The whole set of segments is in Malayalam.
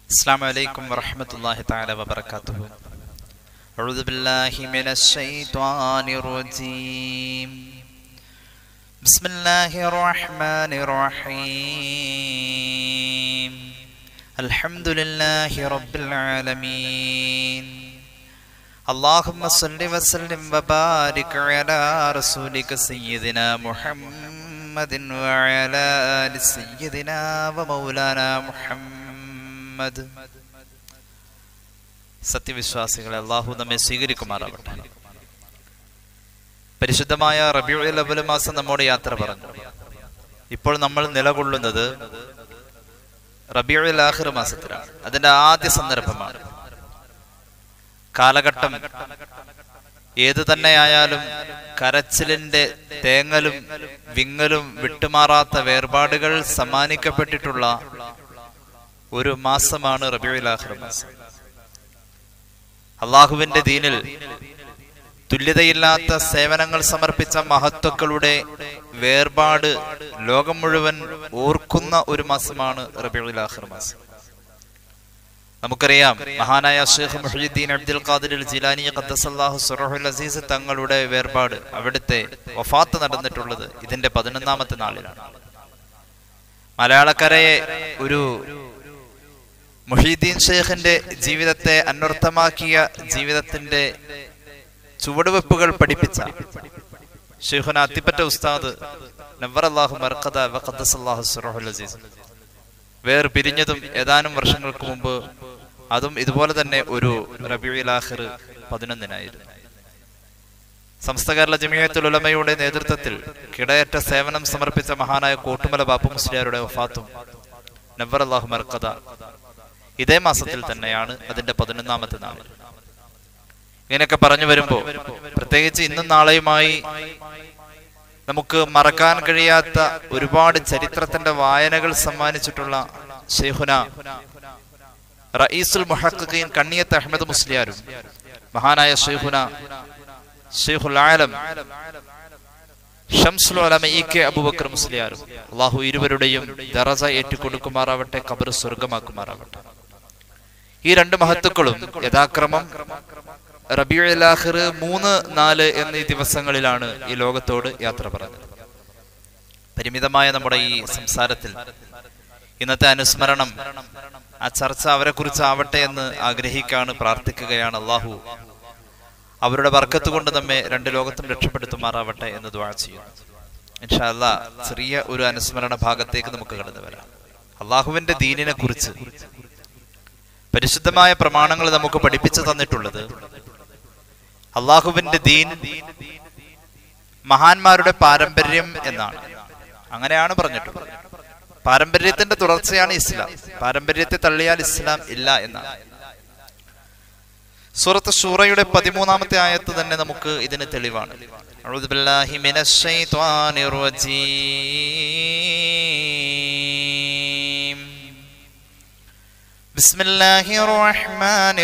السلام عليكم ورحمة الله تعالى وبركاته أعوذ بالله من الشيطان الرجيم بسم الله الرحمن الرحيم الحمد لله رب العالمين اللهم صل وسلم وبارك على رسولك سيدنا محمد وعلى آل سيدنا ومولانا محمد സത്യവിശ്വാസികളെ അള്ളാഹു നമ്മെ സ്വീകരിക്കുമാറാവട്ടെ പരിശുദ്ധമായ റബിയുൽ അവൽ മാസം നമ്മോട് യാത്ര പറഞ്ഞു ഇപ്പോൾ നമ്മൾ നിലകൊള്ളുന്നത് റബിയുൽ ആഹിർ മാസത്തിലാണ് അതിന്റെ ആദ്യ സന്ദർഭമാണ് കാലഘട്ടം ഏതു തന്നെയായാലും കരച്ചിലിന്റെ തേങ്ങലും വിങ്ങലും വിട്ടുമാറാത്ത വേർപാടുകൾ സമ്മാനിക്കപ്പെട്ടിട്ടുള്ള ഒരു മാസമാണ് റബിയുൽ ആഹിർ മാസം അള്ളാഹുവിന്റെ ദീനിൽ തുല്യതയില്ലാത്ത സേവനങ്ങൾ സമർപ്പിച്ച മഹത്വക്കളുടെ വേർപാട് ലോകം മുഴുവൻ ഓർക്കുന്ന ഒരു മാസമാണ് റബിയുൽ ആഹിർ മാസം നമുക്കറിയാം മഹാനായ ഷെയ്ഖ് മുഹീദ്ദീൻ അബ്ദുൽ ഖാദിർ ജിലാനി ഖദ്ദസല്ലാഹു സുറഹുൽ അസീസ് തങ്ങളുടെ വേർപാട് അവിടുത്തെ വഫാത്ത് നടന്നിട്ടുള്ളത് ഇതിന്റെ പതിനൊന്നാമത്തെ നാളിലാണ് മലയാളക്കരയെ ഒരു മുഹീദ്ദീൻ ഷെയ്ഖിന്റെ ജീവിതത്തെ അന്വർത്ഥമാക്കിയ ജീവിതത്തിന്റെ ചുവടുവെപ്പുകൾ പഠിപ്പിച്ച ഷെയ്ഖുന അത്തിപ്പറ്റ ഉസ്താദ് നവറല്ലാഹു മർക്കദ വഖദ്ദസല്ലാഹു സുറഹുൽ അസീസ് വേർ പിരിഞ്ഞതും ഏതാനും വർഷങ്ങൾക്ക് മുമ്പ് അതും ഇതുപോലെ തന്നെ ഒരു റബിയുൽ ആഖിർ പതിനൊന്നിനായിരുന്നു സമസ്ത കേരള ജമിയത്തുൽ ഉലമയുടെ നേതൃത്വത്തിൽ കിടയറ്റ സേവനം സമർപ്പിച്ച മഹാനായ കോട്ടുമല ബാപ്പു മുസ്ലിയാരുടെ വഫാത്തും നവർ അള്ളാഹു മർക്കഥ ഇതേ മാസത്തിൽ തന്നെയാണ് അതിന്റെ പതിനൊന്നാമത്തെ നാൾ ഇങ്ങനെയൊക്കെ പറഞ്ഞു വരുമ്പോ പ്രത്യേകിച്ച് ഇന്നും നാളെയുമായി നമുക്ക് മറക്കാൻ കഴിയാത്ത ഒരുപാട് ചരിത്രത്തിന്റെ വായനകൾ സമ്മാനിച്ചിട്ടുള്ള ഷെയ്ഖുന റയീസുൽ മുഹഖീൻ കണ്ണിയത്ത് അഹമ്മദ് മുസ്ലിയാരും മഹാനായ ഷെയ്ഖുന ഷെയ്ഖുൽ ആലം ഷംസുൽ അലമ ഇ കെ അബൂബക്കർ മുസ്ലിയാരും അള്ളാഹു ഇരുവരുടെയും ദറസ ഏറ്റുകൊടുക്കുമാറാവട്ടെ കബർ സ്വർഗമാക്കുമാറാവട്ടെ ഈ രണ്ട് മഹത്തുക്കളും യഥാക്രമം റബിയുൽ ആഖിർ മൂന്ന് നാല് എന്നീ ദിവസങ്ങളിലാണ് ഈ ലോകത്തോട് യാത്ര പറഞ്ഞത് പരിമിതമായ നമ്മുടെ ഈ സംസാരത്തിൽ ഇന്നത്തെ അനുസ്മരണം ആ ചർച്ച അവരെ കുറിച്ച് ആവട്ടെ എന്ന് ആഗ്രഹിക്കാണ് പ്രാർത്ഥിക്കുകയാണ് അള്ളാഹു അവരുടെ വർക്കത്ത് കൊണ്ട് നമ്മെ രണ്ട് ലോകത്തും രക്ഷപ്പെടുത്തുമാറാവട്ടെ എന്ന് ദ്വാ ചെയ്യുന്നു ഇൻഷാല്ല ചെറിയ ഒരു അനുസ്മരണ ഭാഗത്തേക്ക് നമുക്ക് കടന്നു വരാം അള്ളാഹുവിന്റെ ദീനിനെ കുറിച്ച് പരിശുദ്ധമായ പ്രമാണങ്ങൾ നമുക്ക് പഠിപ്പിച്ചു തന്നിട്ടുള്ളത് അള്ളാഹുവിന്റെ ദീൻ മഹാന്മാരുടെ പാരമ്പര്യം എന്നാണ് അങ്ങനെയാണ് പറഞ്ഞിട്ടുള്ളത് പാരമ്പര്യത്തിന്റെ തുടർച്ചയാണ് ഇസ്ലാം പാരമ്പര്യത്തെ തള്ളിയാൽ ഇസ്ലാം ഇല്ല എന്നാണ് സൂറത്ത് ഷൂറയുടെ പതിമൂന്നാമത്തെ ആയത്ത് തന്നെ നമുക്ക് ഇതിന് തെളിവാണ് أعوذ بالله من الشيطان الرجيم بسم الله الرحمن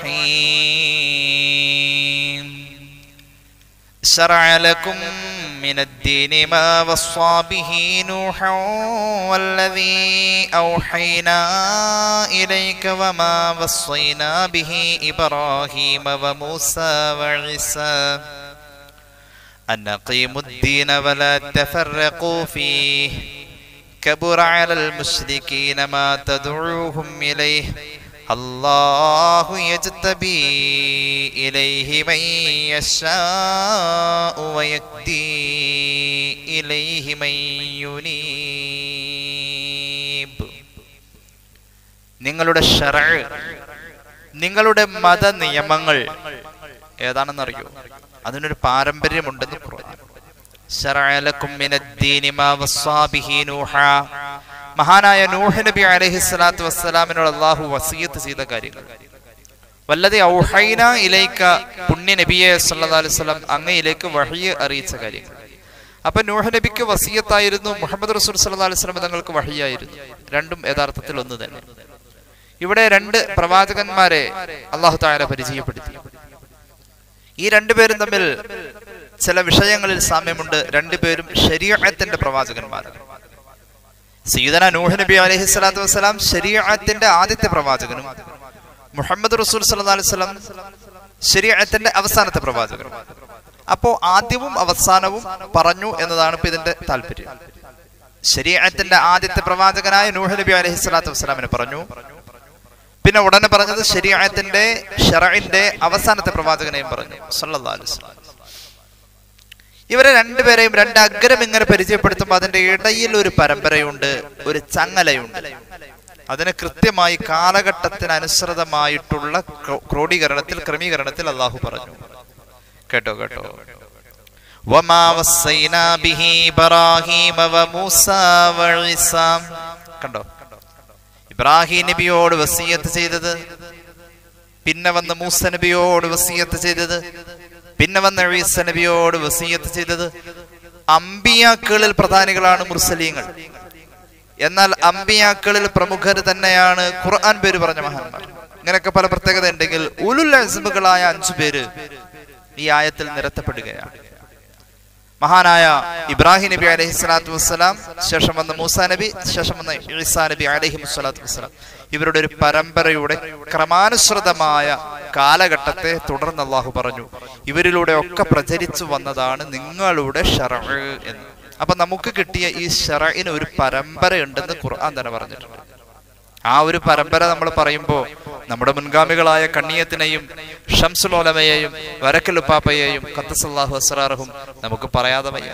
الرحيم شرع لكم من الدين ما وصى به نوحا والذي أوحينا إليك وما وصينا به إبراهيم وموسى وعيسى أن أقيموا الدين ولا تفرقوا فيه كبر على المشركين ما تدعوهم إليه الله يجتبي إليه من يشاء ويهدي إليه من ينيب നിങ്ങളുടെ ഷറ നിങ്ങളുടെ മത നിയമങ്ങൾ ഏതാണെന്നറിയോ അതിനൊരു പാരമ്പര്യമുണ്ടെന്ന് പറഞ്ഞു മഹാനായ നൂഹ് നബി അലൈഹി സ്വലാത്തു വസ്സലാമിനോട് അള്ളാഹു വസീയത്ത് ചെയ്ത കാര്യങ്ങൾ വല്ലതെ ഔഹൈന ഇലൈക്ക പുണ്യ നബിയെ സല്ലല്ലാഹു അലൈഹി വസല്ലം അങ്ങയിലേക്ക് വഹിയ അറിയിച്ച കാര്യങ്ങൾ അപ്പൊ നൂഹ് നബിക്ക് വസീയത്തായിരുന്നു മുഹമ്മദ് റസൂൽ സല്ലല്ലാഹു അലൈഹി വസല്ലം തങ്ങൾക്ക് വഹിയായിരുന്നു രണ്ടും യഥാർത്ഥത്തിൽ ഒന്ന് തന്നെ ഇവിടെ രണ്ട് പ്രവാചകന്മാരെ അള്ളാഹു താല പരിചയപ്പെടുത്തി ഈ രണ്ടുപേരും തമ്മിൽ ചില വിഷയങ്ങളിൽ സാമ്യമുണ്ട് രണ്ടുപേരും ശരീരത്തിന്റെ പ്രവാചകന്മാരാണ് സയ്യിദന നൂഹ് നബി അലൈഹി സ്വലാത്തു വസ്സലാം ശരീഅത്തിന്റെ ആദ്യത്തെ പ്രവാചകനും മുഹമ്മദ് റസൂൽ സല്ലല്ലാഹു അലൈഹി വസല്ലം ശരീഅത്തിന്റെ അവസാനത്തെ പ്രവാചകനും അപ്പോ ആദ്യവും അവസാനവും പറഞ്ഞു എന്നതാണ് ഇപ്പൊ ഇതിന്റെ താല്പര്യം ശരീഅത്തിന്റെ ആദ്യത്തെ പ്രവാചകനായ നൂഹ് നബി അലൈഹി സ്വലാത്തു വസ്സലാമിനെ പറഞ്ഞു പിന്നെ ഉടനെ പറഞ്ഞത് ശരീഅത്തിന്റെ ഷറഇന്റെ അവസാനത്തെ പ്രവാചകനെയും പറഞ്ഞു സല്ലല്ലാഹു അലൈഹി വസല്ലം ഇവരെ രണ്ടുപേരെയും രണ്ട് അഗ്രം ഇങ്ങനെ പരിചയപ്പെടുത്തുമ്പോൾ അതിന്റെ ഇടയിൽ ഒരു പരമ്പരയുണ്ട് ഒരു ചങ്ങലയുണ്ട് അതിന് കൃത്യമായി കാലഘട്ടത്തിനനുസൃതമായിട്ടുള്ള ക്രോ- ക്രോഡീകരണത്തിൽ ക്രമീകരണത്തിൽ അള്ളാഹു പറഞ്ഞു കേട്ടോ കേട്ടോ വമാ വസ്സൈനാ ബിഹി ഇബ്രാഹീമ വമൂസാ വഈസാ. കണ്ടോ ഇബ്രാഹിം നബിയോട് വസീയത്ത് ചെയ്തത് പിന്നെ വന്ന് മൂസ നബിയോട് വസീയത്ത് ചെയ്തത് പിന്നെ വന്ന ഈസ നബിയോട് വസീയത്ത് ചെയ്തത് അമ്പിയാക്കളിൽ പ്രധാനികളാണ് മുർസലീങ്ങൾ എന്നാൽ അമ്പിയാക്കളിൽ പ്രമുഖർ തന്നെയാണ് ഖുർആൻ പേര് പറഞ്ഞ മഹാന്മാർ ഇങ്ങനെയൊക്കെ പല പ്രത്യേകത ഉണ്ടെങ്കിൽ ഉലുൽ അസ്മുകളായ അഞ്ചു പേര് ഈ ആയത്തിൽ നിരത്തപ്പെടുകയാണ് മഹാനായ ഇബ്രാഹിം നബി അലൈഹി സ്വലാത്തു വസ്സലാം ശേഷം വന്ന മൂസ നബി ശേഷം വന്ന ഈസാ നബി അലൈഹി സ്വലാത്തു വസ്സലാം ഇവരുടെ ഒരു പരമ്പരയുടെ ക്രമാനുസൃതമായ കാലഘട്ടത്തെ തുടർന്ന് അള്ളാഹു പറഞ്ഞു ഇവരിലൂടെ ഒക്കെ പ്രചരിച്ചു വന്നതാണ് നിങ്ങളുടെ ഷറ എന്ന് അപ്പൊ നമുക്ക് കിട്ടിയ ഈ ഷറയിന് ഒരു പരമ്പര ഉണ്ടെന്ന് ഖുർആൻ തന്നെ പറഞ്ഞിട്ടുണ്ട് ആ ഒരു പരമ്പര നമ്മൾ പറയുമ്പോൾ നമ്മുടെ മുൻഗാമികളായ കണ്ണിയത്തിനെയും ഷംസുലോലമയെയും വരക്കലുപ്പാപ്പയെയും ഖത്തസല്ലാഹു അസ്റാറും നമുക്ക് പറയാതെ വയ്യ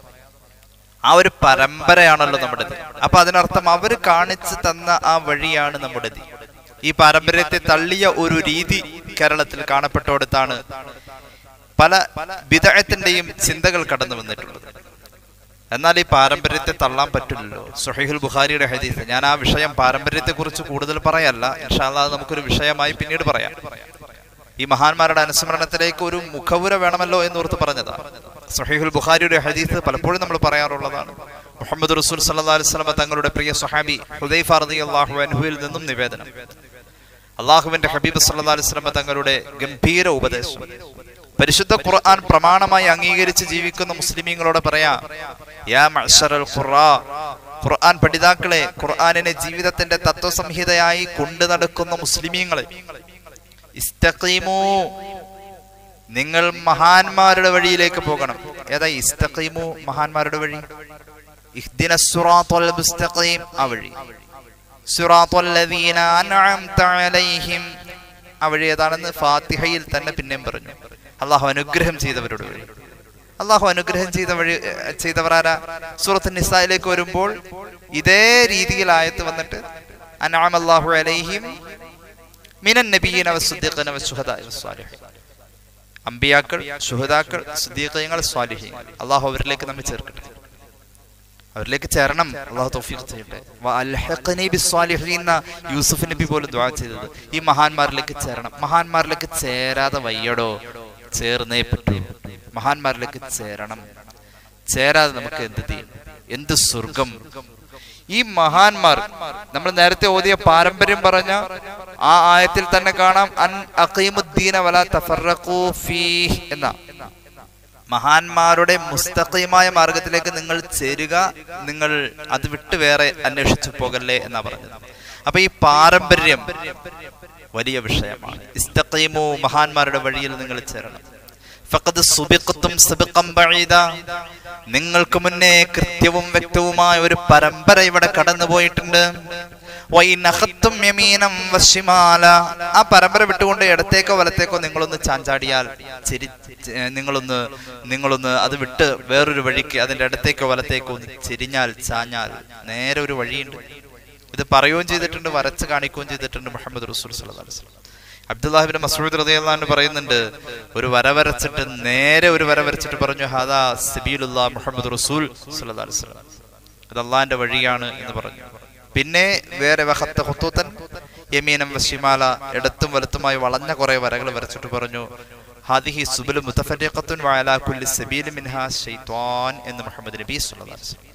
ആ ഒരു പരമ്പരയാണല്ലോ നമ്മുടേത് അപ്പൊ അതിനർത്ഥം അവർ കാണിച്ചു തന്ന ആ വഴിയാണ് നമ്മുടേത് ഈ പാരമ്പര്യത്തെ തള്ളിയ ഒരു രീതി കേരളത്തിൽ കാണപ്പെട്ടോടത്താണ് പല വിദഗ്ധത്തിന്റെയും ചിന്തകൾ കടന്നു വന്നിട്ടുള്ളത് എന്നാൽ ഈ പാരമ്പര്യത്തെ തള്ളാൻ പറ്റില്ലല്ലോ സുഹൈഹുൽ ബുഖാരിയുടെ ഹദീസ് ഞാൻ ആ വിഷയം പാരമ്പര്യത്തെ കുറിച്ച് കൂടുതൽ പറയല്ല ഇൻഷാല്ലാ അത് നമുക്കൊരു വിഷയമായി പിന്നീട് പറയാം ഈ മഹാന്മാരുടെ അനുസ്മരണത്തിലേക്ക് ഒരു മുഖവുര വേണമല്ലോ എന്നോർത്ത് പറഞ്ഞതാ സുഹൈഹുൽ ബുഖാരിയുടെ ഹദീസ് പലപ്പോഴും നമ്മൾ പറയാറുള്ളതാണ് മുഹമ്മദ് റസൂൽ സല്ലല്ലാഹു അലൈഹി വസല്ലം തങ്ങളുടെ പ്രിയ സ്വഹാബി ഹുദൈഫ റളിയല്ലാഹു അൻഹുവിൽ നിന്നും നിവേദനം അള്ളാഹുവിന്റെ ഹബീബ് സല്ലല്ലാഹു അലൈഹി വസല്ലം തങ്ങളുടെ ഗംഭീര ഉപദേശം പരിശുദ്ധ ഖുർആൻ പ്രമാണമായി അംഗീകരിച്ച് ജീവിക്കുന്ന മുസ്ലിമീങ്ങളോട് പറയാ യാ മഅ്ശറൽ ഖുറാ ഖുർആൻ പഠിതാക്കളെ ഖുർആനിനെ ജീവിതത്തിന്റെ തത്വസംഹിതയായി കൊണ്ടു നടക്കുന്ന മുസ്ലിമീങ്ങളെ ഇസ്തഖീമു നിങ്ങൾ മഹാന്മാരുടെ വഴിയിലേക്ക് പോകണം ഏതാ ഇസ്തഖീമു മഹാന്മാരുടെ വഴി ഇഹ്ദിന സിറാത്തുൽ മുസ്തഖീം ആ വഴി സിറാത്തുൽ ലദീന അൻഅംത അലൈഹിം ആ വഴി ഏതാണെന്ന് ഫാത്തിഹയിൽ തന്നെ പിന്നെയും പറഞ്ഞു അള്ളാഹു അനുഗ്രഹം ചെയ്തവരുടെ വഴി അള്ളാഹു അനുഗ്രഹം ചെയ്ത വഴി ഏർ ചെയ്തവർ ആരാ സൂറത്ത് നിസായിലേക്ക് വരുമ്പോൾ ഇതേ രീതിയിൽ ആയത്ത് വന്നിട്ട് അൻഅമ അല്ലാഹു അലൈഹിം മിനൻ നബിയീന വസ്സുദ്ദീഖീന വസ്സുഹദാഇ വസ്സാലിഹീൻ അമ്പിയാക്കൾ ശുഹദാക്കൾ സുദ്ദീഖീങ്ങൾ സ്വാലിഹീങ്ങൾ അള്ളാഹു അവരിലേക്ക് നമ്മെ ചേർക്കട്ടെ അവരിലേക്ക് ചേരണം അള്ളാഹു തൗഫീഖ് ചെയ്യട്ടെ വ അൽഹഖ്നി ബിസ്സാലിഹീൻ എന്ന യൂസുഫ് നബി പോലും ദുആ ചെയ്തത് ഈ മഹാന്മാരിലേക്ക് ചേരണം മഹാന്മാരിലേക്ക് ചേരാതെ വയ്യടോ ചേർന്നേ പറ്റൂ മഹാന്മാരിലേക്ക് ചേരണം ചേരാതെ നമുക്ക് എന്ത് ചെയ്യും എന്ത് സ്വർഗം ഈ മഹാന്മാർ നമ്മൾ നേരത്തെ ഓതിയ പാരമ്പര്യം പറഞ്ഞ ആ ആയത്തിൽ തന്നെ കാണാം അൻ അഖീമുദ്ദീന വല തഫറഖൂ ഫീഹ് എന്ന മഹാന്മാരുടെ മുസ്തഖീമായ മാർഗത്തിലേക്ക് നിങ്ങൾ ചേരുക നിങ്ങൾ അത് വിട്ട് വേറെ അന്വേഷിച്ചു പോകല്ലേ എന്നാ പറഞ്ഞത് അപ്പൊ ഈ പാരമ്പര്യം വലിയ വിഷയമാണ് ഇസ്തഖീമു മഹാന്മാരുടെ വഴിയിൽ നിങ്ങൾ ചേരണം ഫഖദ് സുബിഖത്തും സബിഖം ബഈദ നിങ്ങൾക്ക് മുന്നേ കൃത്യവും വ്യക്തവുമായ ഒരു പരമ്പര ഇവിടെ കടന്നുപോയിട്ടുണ്ട് വൈനഹത്തും യമീനം വശിമാല ആ പരമ്പര വിട്ടുകൊണ്ട് ഇടത്തേക്കോ വലത്തേക്കോ നിങ്ങളൊന്ന് ചാഞ്ചാടിയാൽ ചിരി ഏർ നിങ്ങളൊന്ന് നിങ്ങളൊന്ന് അത് വിട്ട് വേറൊരു വഴിക്ക് അതിന്റെ ഇടത്തേക്കോ വലത്തേക്കോ ഒന്ന് ചെരിഞ്ഞാൽ ചാഞ്ഞാൽ നേരെ ഒരു വഴിയുണ്ട് ഇത് പറയുകയും ചെയ്തിട്ടുണ്ട് വരച്ച് കാണിക്കുകയും ചെയ്തിട്ടുണ്ട് മുഹമ്മദ് റസൂൽ സല്ലല്ലാഹു അലൈഹി വസല്ലം അബ്ദുല്ലാഹിബിൻ മസൂദ് റളിയല്ലാഹു അൻഹു പറയുന്നുണ്ട് ഒരു വര വരച്ചിട്ട് നേരെ ഒരു വര വരച്ചിട്ട് പറഞ്ഞു ഹാദാ സബീലുല്ലാ മുഹമ്മദ് റസൂൽ സല്ലല്ലാഹു അലൈഹി വസല്ലം ഇത് അള്ളാഹിന്റെ വഴിയാണ് എന്ന് പറഞ്ഞു പിന്നെ വേറെ വഹത്ത ഹുത്തൂത്തൻ യമീനം വശിമാല ഇടത്തും വലത്തുമായി വളഞ്ഞ കുറെ വരകൾ വരച്ചിട്ട് പറഞ്ഞു ഹാദിഹി സുബുൽ മുത്തഫരിഖത്തുൻ വഅലാ കുല്ലി സബീൽ മിൻഹാ ശൈത്വാൻ എന്ന് മുഹമ്മദ് നബി സല്ലല്ലാഹു അലൈഹി വസല്ലം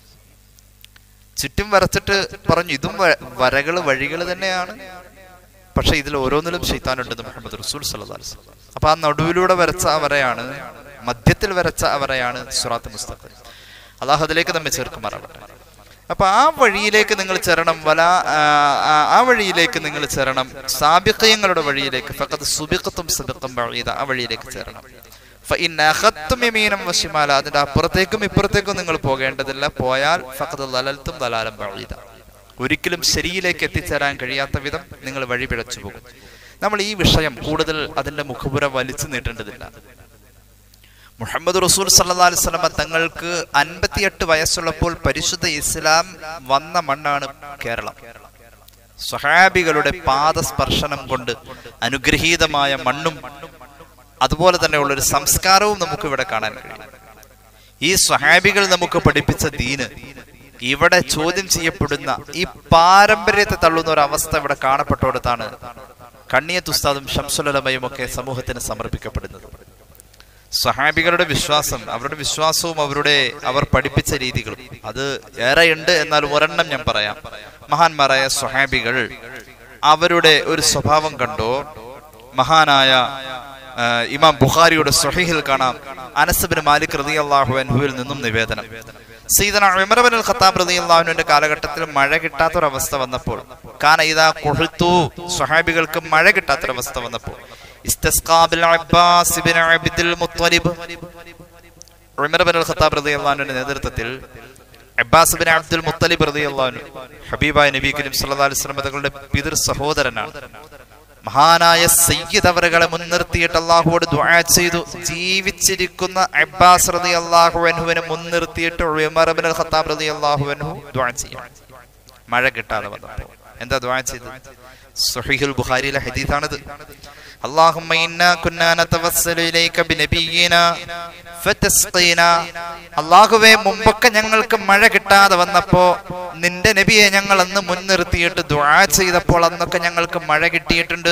ചുറ്റും വരച്ചിട്ട് പറഞ്ഞു ഇതും വരകൾ വഴികൾ തന്നെയാണ് പക്ഷെ ഇതിൽ ഓരോന്നിലും ഷെയ്ത്താനുണ്ടെന്ന് മുഹമ്മദ് റസൂൽ സല്ലല്ലാഹു അലൈഹി വസല്ലം അപ്പൊ ആ നടുവിലൂടെ വരച്ച ആ വരയാണ് മധ്യത്തിൽ വരച്ച ആ വരയാണ് സുറാത്ത് മുസ്തഖ് അള്ളാഹു അതിലേക്ക് നമ്മെ ചേർക്കുമാറാവട്ടെ അപ്പൊ ആ വഴിയിലേക്ക് നിങ്ങൾ ചെരണം വല ആ, ആ, ആ വഴിയിലേക്ക് നിങ്ങൾ ചെരണം സാബിക്കയങ്ങളുടെ വഴിയിലേക്ക് ഫക്കത്ത് സുബിക്കത്തും സബിക്കും വഴീത ആ വഴിയിലേക്ക് ചേരണം ഫഇൻ അഖത്തും യമീനം വശിമാല അതിന്റെ അപ്പുറത്തേക്കും ഇപ്പുറത്തേക്കും നിങ്ങൾ പോകേണ്ടതില്ല പോയാൽ ഫഖത്ത് ദലൽത്തും ദലാലം വഴീത ഒരിക്കലും ശരിയിലേക്ക് എത്തിച്ചേരാൻ കഴിയാത്ത വിധം നിങ്ങൾ വഴി പിഴച്ചു പോകും നമ്മൾ ഈ വിഷയം കൂടുതൽ അതിന്റെ മുഖപുര വലിച്ചു നീട്ടേണ്ടതില്ല മുഹമ്മദ് റസൂൽ സല്ലല്ലാഹു അലൈഹി വസല്ലമ തങ്ങൾക്ക് അൻപത്തിയെട്ട് വയസ്സുള്ളപ്പോൾ പരിശുദ്ധ ഇസ്ലാം വന്ന മണ്ണാണ് കേരളം സ്വഹാബികളുടെ പാദസ്പർശനം കൊണ്ട് അനുഗ്രഹീതമായ മണ്ണും അതുപോലെ തന്നെയുള്ള ഒരു സംസ്കാരവും നമുക്ക് ഇവിടെ കാണാൻ കഴിയും ഈ സ്വഹാബികൾ നമുക്ക് പഠിപ്പിച്ച ദീന് ഇവിടെ ചോദ്യം ചെയ്യപ്പെടുന്ന ഈ പാരമ്പര്യത്തെ തള്ളുന്ന ഒരു അവസ്ഥ ഇവിടെ കാണപ്പെട്ടോടത്താണ് കണ്ണിയത്ത് ഉസ്താദും ഷംസുലമയും ഒക്കെ സമൂഹത്തിന് സമർപ്പിക്കപ്പെടുന്നത് സ്വഹാബികളുടെ വിശ്വാസം അവരുടെ വിശ്വാസവും അവരുടെ അവർ പഠിപ്പിച്ച രീതികളും അത് ഏറെയുണ്ട് എന്നാൽ ഒരെണ്ണം ഞാൻ പറയാം മഹാന്മാരായ സ്വഹാബികൾ അവരുടെ ഒരു സ്വഭാവം കണ്ടോ മഹാനായ ആ, ഇമാം ബുഖാരിയുടെ സ്വഹീഹിൽ കാണാം അനസബിന് മാലിക് റതി അള്ളാഹു അൻഹുവിൽ നിന്നും നിവേദനം സീതന ഉമർബൻ അൽ ഖത്താബ് റതി അള്ളാഹുവിന്റെ കാലഘട്ടത്തിൽ മഴ കിട്ടാത്തൊരവസ്ഥ വന്നപ്പോൾ കാന ഇതാ കൊഴുത്തു സ്വഹാബികൾക്ക് മഴ കിട്ടാത്തൊരവസ്ഥ വന്നപ്പോൾ ഇസ്തസ്ഖാ ബിൽ Abbas bin Abdul Muttalib Umar bin al Khattab റതി അള്ളാഹുവിന്റെ നേതൃത്വത്തിൽ അബ്ബാസ് ബിൻ അബ്ദുൽ മുത്തലിബ് റതി അള്ളാഹു ഹബീബായ നബി കരീം സല്ലല്ലാഹു അലൈഹി വസല്ലം തങ്ങളുടെ പിതൃ സഹോദരനാണ് മഹാനായ സയ്യിദ് അവറുകളെ മുൻനിർത്തിയിട്ട് അള്ളാഹുവോട് ദുആ ചെയ്തു ജീവിച്ചിരിക്കുന്ന അബ്ബാസ് റതി അള്ളാഹു അൻഹുവിനെ മുൻനിർത്തിയിട്ട് ഉമർ ബിൻ അൽ ഖത്താബ് റതി അള്ളാഹു അൻഹു ദുആ ചെയ്യും മഴ കിട്ടാതെ വന്നപ്പോൾ എന്താ ദുആ ചെയ്തത് സുഹീഹുൽ ബുഖാരിയിലെ ഹദീസാണിത് اللهم إنا كنا نتوسل إليك بنبينا فتسقينا അള്ളാഹുവെ മുമ്പൊക്കെ ഞങ്ങൾക്ക് മഴ കിട്ടാതെ വന്നപ്പോ നിന്റെ നബിയെ ഞങ്ങൾ അന്ന് മുൻനിർത്തിയിട്ട് ദുആ ചെയ്തപ്പോൾ അന്നൊക്കെ ഞങ്ങൾക്ക് മഴ കിട്ടിയിട്ടുണ്ട്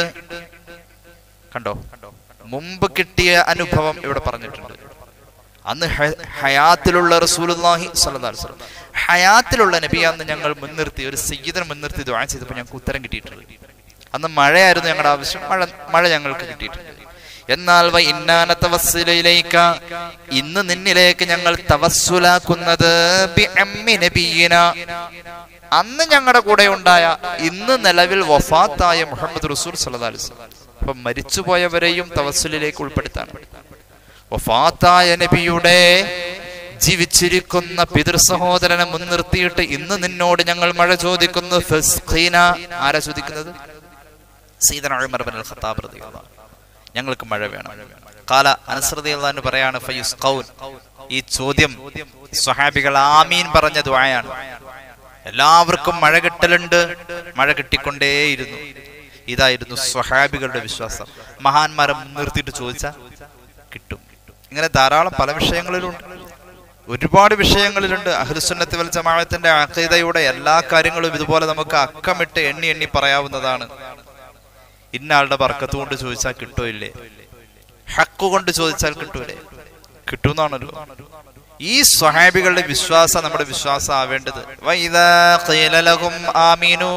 കണ്ടോ മുമ്പ് കിട്ടിയ അനുഭവം ഇവിടെ പറഞ്ഞിട്ടുണ്ട് അന്ന് ഹ- ഹയാത്തിലുള്ള റസൂലുള്ളാഹി സ്വല്ലല്ലാഹു അലൈഹി വസല്ലം ഹയാത്തിലുള്ള നബിയാന്ന് ഞങ്ങൾ മുൻനിർത്തി ഒരു സയ്യിദിനെ മുൻനിർത്തി ദുആ ചെയ്തപ്പോൾ ഞങ്ങൾക്ക് ഉത്തരം കിട്ടിയിട്ടുണ്ട് അന്ന് മഴയായിരുന്നു ഞങ്ങളുടെ ആവശ്യം മഴ മഴ ഞങ്ങൾക്ക് കിട്ടിയിട്ടുണ്ട് എന്നാൽ വ ഇന്നാന തവസ്സുലയിലേക്ക ഇന്ന് നിന്നിലേക്ക് ഞങ്ങൾ തവസ്സുലാക്കുന്നത് ബി അമ്മി നബിയിന അന്ന് ഞങ്ങളുടെ കൂടെ ഉണ്ടായ ഇന്ന് നിലവിൽ വഫാത്തായ മുഹമ്മദ് റസൂൽ സല്ലല്ലാഹു അലൈഹി വസല്ലം അപ്പൊ മരിച്ചുപോയവരെയും തവസ്സുലിലേക്ക് ഉൾപ്പെടുത്താണ് വഫാത്തായ നബിയുടെ ജീവിച്ചിരിക്കുന്ന പിതൃ സഹോദരനെ മുൻനിർത്തിയിട്ട് ഇന്ന് നിന്നോട് ഞങ്ങൾ മഴ ചോദിക്കുന്നു ഫസ്ഖീന. ആരാ ചോദിക്കുന്നത് സീദന ഉമർ ബിൻ അൽ ഖത്താബ് റളിയല്ലാഹു അൻഹു. ഞങ്ങൾക്ക് മഴ വേണം കാല അനസ്രതി അള്ളഹാന് പറയാണ് ഫയുസ് ഖൗൻ ഈ ചോദ്യം സ്വഹാബികൾ ആമീൻ പറഞ്ഞ ദ്വായാണ് എല്ലാവർക്കും മഴ കിട്ടലുണ്ട് മഴ കിട്ടിക്കൊണ്ടേയിരുന്നു ഇതായിരുന്നു സ്വഹാബികളുടെ വിശ്വാസം മഹാന്മാരെ നിർത്തിയിട്ട് ചോദിച്ചാൽ കിട്ടും ഇങ്ങനെ ധാരാളം പല വിഷയങ്ങളിലുണ്ട് ഒരുപാട് വിഷയങ്ങളിലുണ്ട് അഹ്ലുസുന്നത്തി വൽ ജമാഅത്തിന്റെ അഖീദയുടെ എല്ലാ കാര്യങ്ങളും ഇതുപോലെ നമുക്ക് അക്കമിട്ട് എണ്ണി എണ്ണി പറയാവുന്നതാണ് ഇന്ന ആളുടെ ബർക്കത്ത് കൊണ്ട് ചോദിച്ചാൽ കിട്ടോ ഇല്ലേ ഹക്ക് കൊണ്ട് ചോദിച്ചാൽ കിട്ടൂലേ കിട്ടുന്നാണല്ലോ ഈ സ്വഹാബികളുടെ വിശ്വാസം നമ്മുടെ വിശ്വാസം ആവേണ്ടത് വൈദാ ഖീല ലഹും ആമീനൂ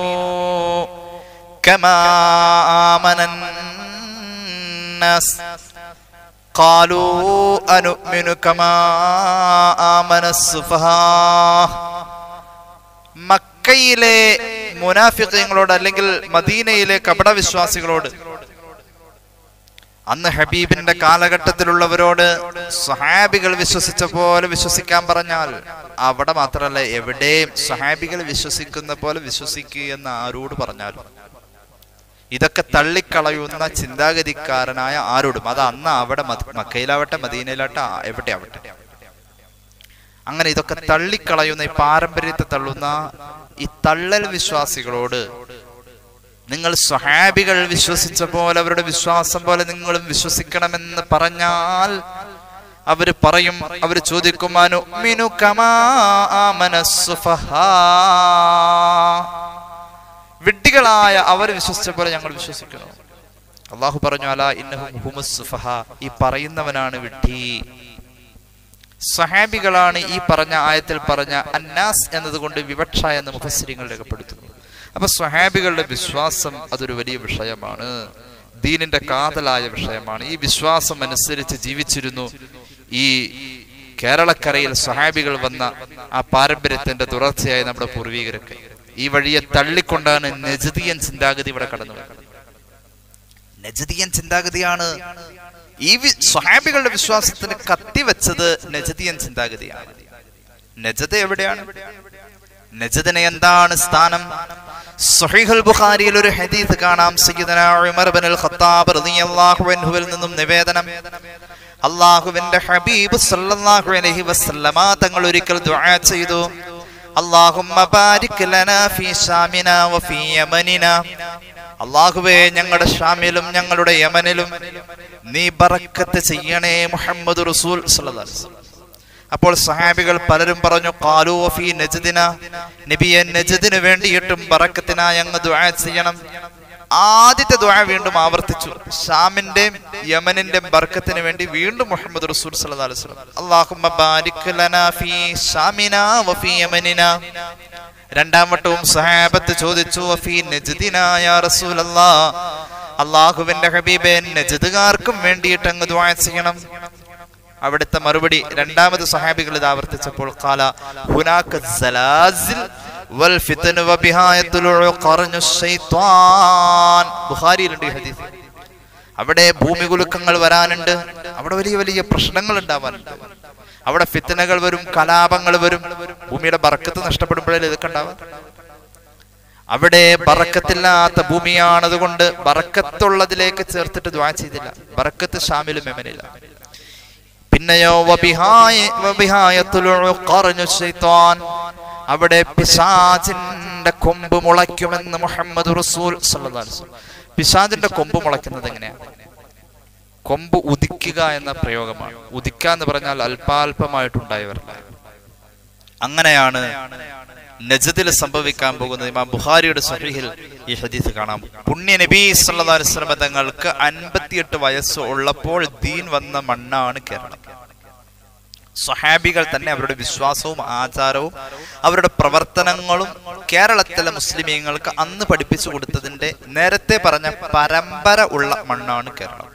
കമാ ആമനൻ الناس قالوا أنؤمن كما آمن السفهاء മക്കയിലെ മുനാഫിക്കങ്ങളോട് അല്ലെങ്കിൽ മദീനയിലെ കപടവിശ്വാസികളോട് അന്ന് ഹബീബിന്റെ കാലഘട്ടത്തിലുള്ളവരോട് സഹാബികൾ വിശ്വസിച്ച പോലെ വിശ്വസിക്കാൻ പറഞ്ഞാൽ അവിടെ മാത്രമല്ല എവിടെയും സഹാബികൾ വിശ്വസിക്കുന്ന പോലെ വിശ്വസിക്കുക എന്ന് ആരോട് പറഞ്ഞാലും ഇതൊക്കെ തള്ളിക്കളയുന്ന ചിന്താഗതിക്കാരനായ ആരോടും അത് അന്ന് അവിടെ മദ്- മക്കയിലാവട്ടെ മദീനയിലാവട്ടെ ആ- എവിടെ ആവട്ടെ അങ്ങനെ ഇതൊക്കെ തള്ളിക്കളയുന്ന ഈ പാരമ്പര്യത്തെ തള്ളുന്ന ഈ തള്ളൽ വിശ്വാസികളോട് നിങ്ങൾ സ്വഹാബികൾ വിശ്വസിച്ച പോലെ അവരുടെ വിശ്വാസം പോലെ നിങ്ങളും വിശ്വസിക്കണമെന്ന് പറഞ്ഞാൽ അവര് പറയും അവര് ചോദിക്കും "അനുഅ്മിനു കമാ ആമന സുഫഹാ." വിഡ്ഢികളായ അവർ വിശ്വസിച്ച പോലെ ഞങ്ങൾ വിശ്വസിക്കണം അള്ളാഹു പറഞ്ഞു അല ഇന്നഹും ഹുമുസ് സുഫഹ ഈ പറയുന്നവനാണ് വിഡ്ഢി സഹാബികളാണ് ഈ പറഞ്ഞ ആയത്തിൽ പറഞ്ഞ അന്നാസ് എന്നതുകൊണ്ട് വിവക്ഷ എന്ന് മുഫസ്സിരിങ്ങൾ രേഖപ്പെടുത്തുന്നു അപ്പൊ സ്വഹാബികളുടെ വിശ്വാസം അതൊരു വലിയ വിഷയമാണ് ദീനിന്റെ കാതലായ വിഷയമാണ് ഈ വിശ്വാസം അനുസരിച്ച് ജീവിച്ചിരുന്നു ഈ കേരളക്കരയിൽ സ്വഹാബികൾ വന്ന ആ പാരമ്പര്യത്തിന്റെ തുടർച്ചയായി നമ്മുടെ പൂർവീകരൊക്കെ ഈ വഴിയെ തള്ളിക്കൊണ്ടാണ് നജദിയൻ ചിന്താഗതി ഇവിടെ കടന്നു വരുന്നത് നജദിയൻ ചിന്താഗതിയാണ് ഈ വി- സ്വഹാബികളുടെ വിശ്വാസത്തിന് കത്തിവെച്ചത് നജദിയൻ ചിന്താഗതിയാണ് നജദ് എവിടെയാണ് നജദിന് എന്താണ് സ്ഥാനം സഹീഹുൽ ബുഖാരിയിൽ ഒരു ഹദീസ് കാണാം സയ്യിദന ഉമർ ഇബ്നുൽ ഖത്താബ് റളിയല്ലാഹു അൻഹുവിൽ നിന്നും നിവേദനം അള്ളാഹുവിന്റെ ഹബീബ് സല്ലല്ലാഹു അലൈഹി വസല്ലമ തങ്ങൾ ഒരിക്കൽ ദുആ ചെയ്തു അല്ലാഹുമ്മ ബാരിക് ലനാ ഫീ ശാമിനാ വഫീ യമനിനാ അള്ളാഹുവേ ഞങ്ങളുടെ ഷാമിലും ഞങ്ങളുടെ യമനിലും നീ ബറക്കത്ത് ചെയ്യണേ മുഹമ്മദ് റസൂൽ സല്ലല്ലാഹു അലൈഹി വസല്ലം അപ്പോൾ സഹാബികൾ പലരും പറഞ്ഞു കാലു ഫീ നജദിന നബിയെ നജദിന് വേണ്ടിയിട്ടും ബറക്കത്തിനായി അങ്ങ് ദുആ ചെയ്യണം ആദ്യത്തെ ദുആ വീണ്ടും ആവർത്തിച്ചു ഷാമിന്റെയും യമനിന്റെയും ബർക്കത്തിന് വേണ്ടി വീണ്ടും മുഹമ്മദ് റസൂൽ സല്ലല്ലാഹു അലൈഹി വസല്ലം അല്ലാഹുമ്മ ബാരിക് ലനാ ഫീ ഷാമിനാ വഫീ യമനിനാ രണ്ടാം വട്ടവും സഹാബത്ത് ചോദിച്ചു വഫീ നജ്ദിനാ യാ റസൂലല്ലാഹ് അള്ളാഹുവിന്റെ ഹബീബെ നജ്ദുകാർക്കും വേണ്ടിയിട്ട് അങ്ങ് ദുആ ചെയ്യണം അവിടുത്തെ മറുപടി രണ്ടാമത് സഹാബികൾ ഇത് ആവർത്തിച്ചപ്പോൾ കാല ഹുനാക സലാസിൽ വൽ ഫിത്ന വബിഹാ യത്ലുഉ ഖർനു ശൈത്വാൻ ബുഖാരിയിലുണ്ട് ഈ ഹദീസ് അവിടെ ഭൂമി കുലുക്കങ്ങൾ വരാനുണ്ട് അവിടെ വലിയ വലിയ പ്രശ്നങ്ങൾ ഉണ്ടാവാനുണ്ട് അവിടെ ഫിത്തനകൾ വരും കലാപങ്ങൾ വരും ഭൂമിയുടെ ബറക്കത്ത് നഷ്ടപ്പെടുമ്പോഴല്ലേ ഇതൊക്കെ ഉണ്ടാവാം അവിടെ ബറക്കത്തില്ലാത്ത ഭൂമിയാണ് അതുകൊണ്ട് ബറക്കത്തുള്ളതിലേക്ക് ചേർത്തിട്ട് ദ്വാ ചെയ്തില്ല ബറക്കത്ത് ഷാമിലും എമനില്ല പിന്നെയോ വബിഹായ വബിഹായത്തുലുഉ ഖർനു ശൈത്വാൻ അവിടെ പിശാചിന്റെ കൊമ്പ് മുളയ്ക്കുമെന്ന് മുഹമ്മദ് റസൂൽ സല്ലല്ലാഹു അലൈഹി വസല്ലം പിശാചിന്റെ കൊമ്പ് മുളയ്ക്കുന്നത് എങ്ങനെയാണ് കൊമ്പ് ഉദിക്കുക എന്ന പ്രയോഗമാണ് ഉദിക്കുക എന്ന് പറഞ്ഞാൽ അല്പാൽപമായിട്ടുണ്ടായവരല്ല അങ്ങനെയാണ് നജദിൽ സംഭവിക്കാൻ പോകുന്നത് ഇമാം ബുഖാരിയുടെ സഹീഹിൽ ഈ ഹദീസ് കാണാം പുണ്യ നബി സല്ലല്ലാഹു അലൈഹി വസല്ലം തങ്ങൾക്ക് അൻപത്തിയെട്ട് വയസ്സ് ഉള്ളപ്പോൾ ദീൻ വന്ന മണ്ണാണ് കേരളം സ്വഹാബികൾ തന്നെ അവരുടെ വിശ്വാസവും ആചാരവും അവരുടെ പ്രവർത്തനങ്ങളും കേരളത്തിലെ മുസ്ലിമീങ്ങൾക്ക് അന്ന് പഠിപ്പിച്ചു കൊടുത്തതിന്റെ നേരത്തെ പറഞ്ഞ പരമ്പര ഉള്ള മണ്ണാണ് കേരളം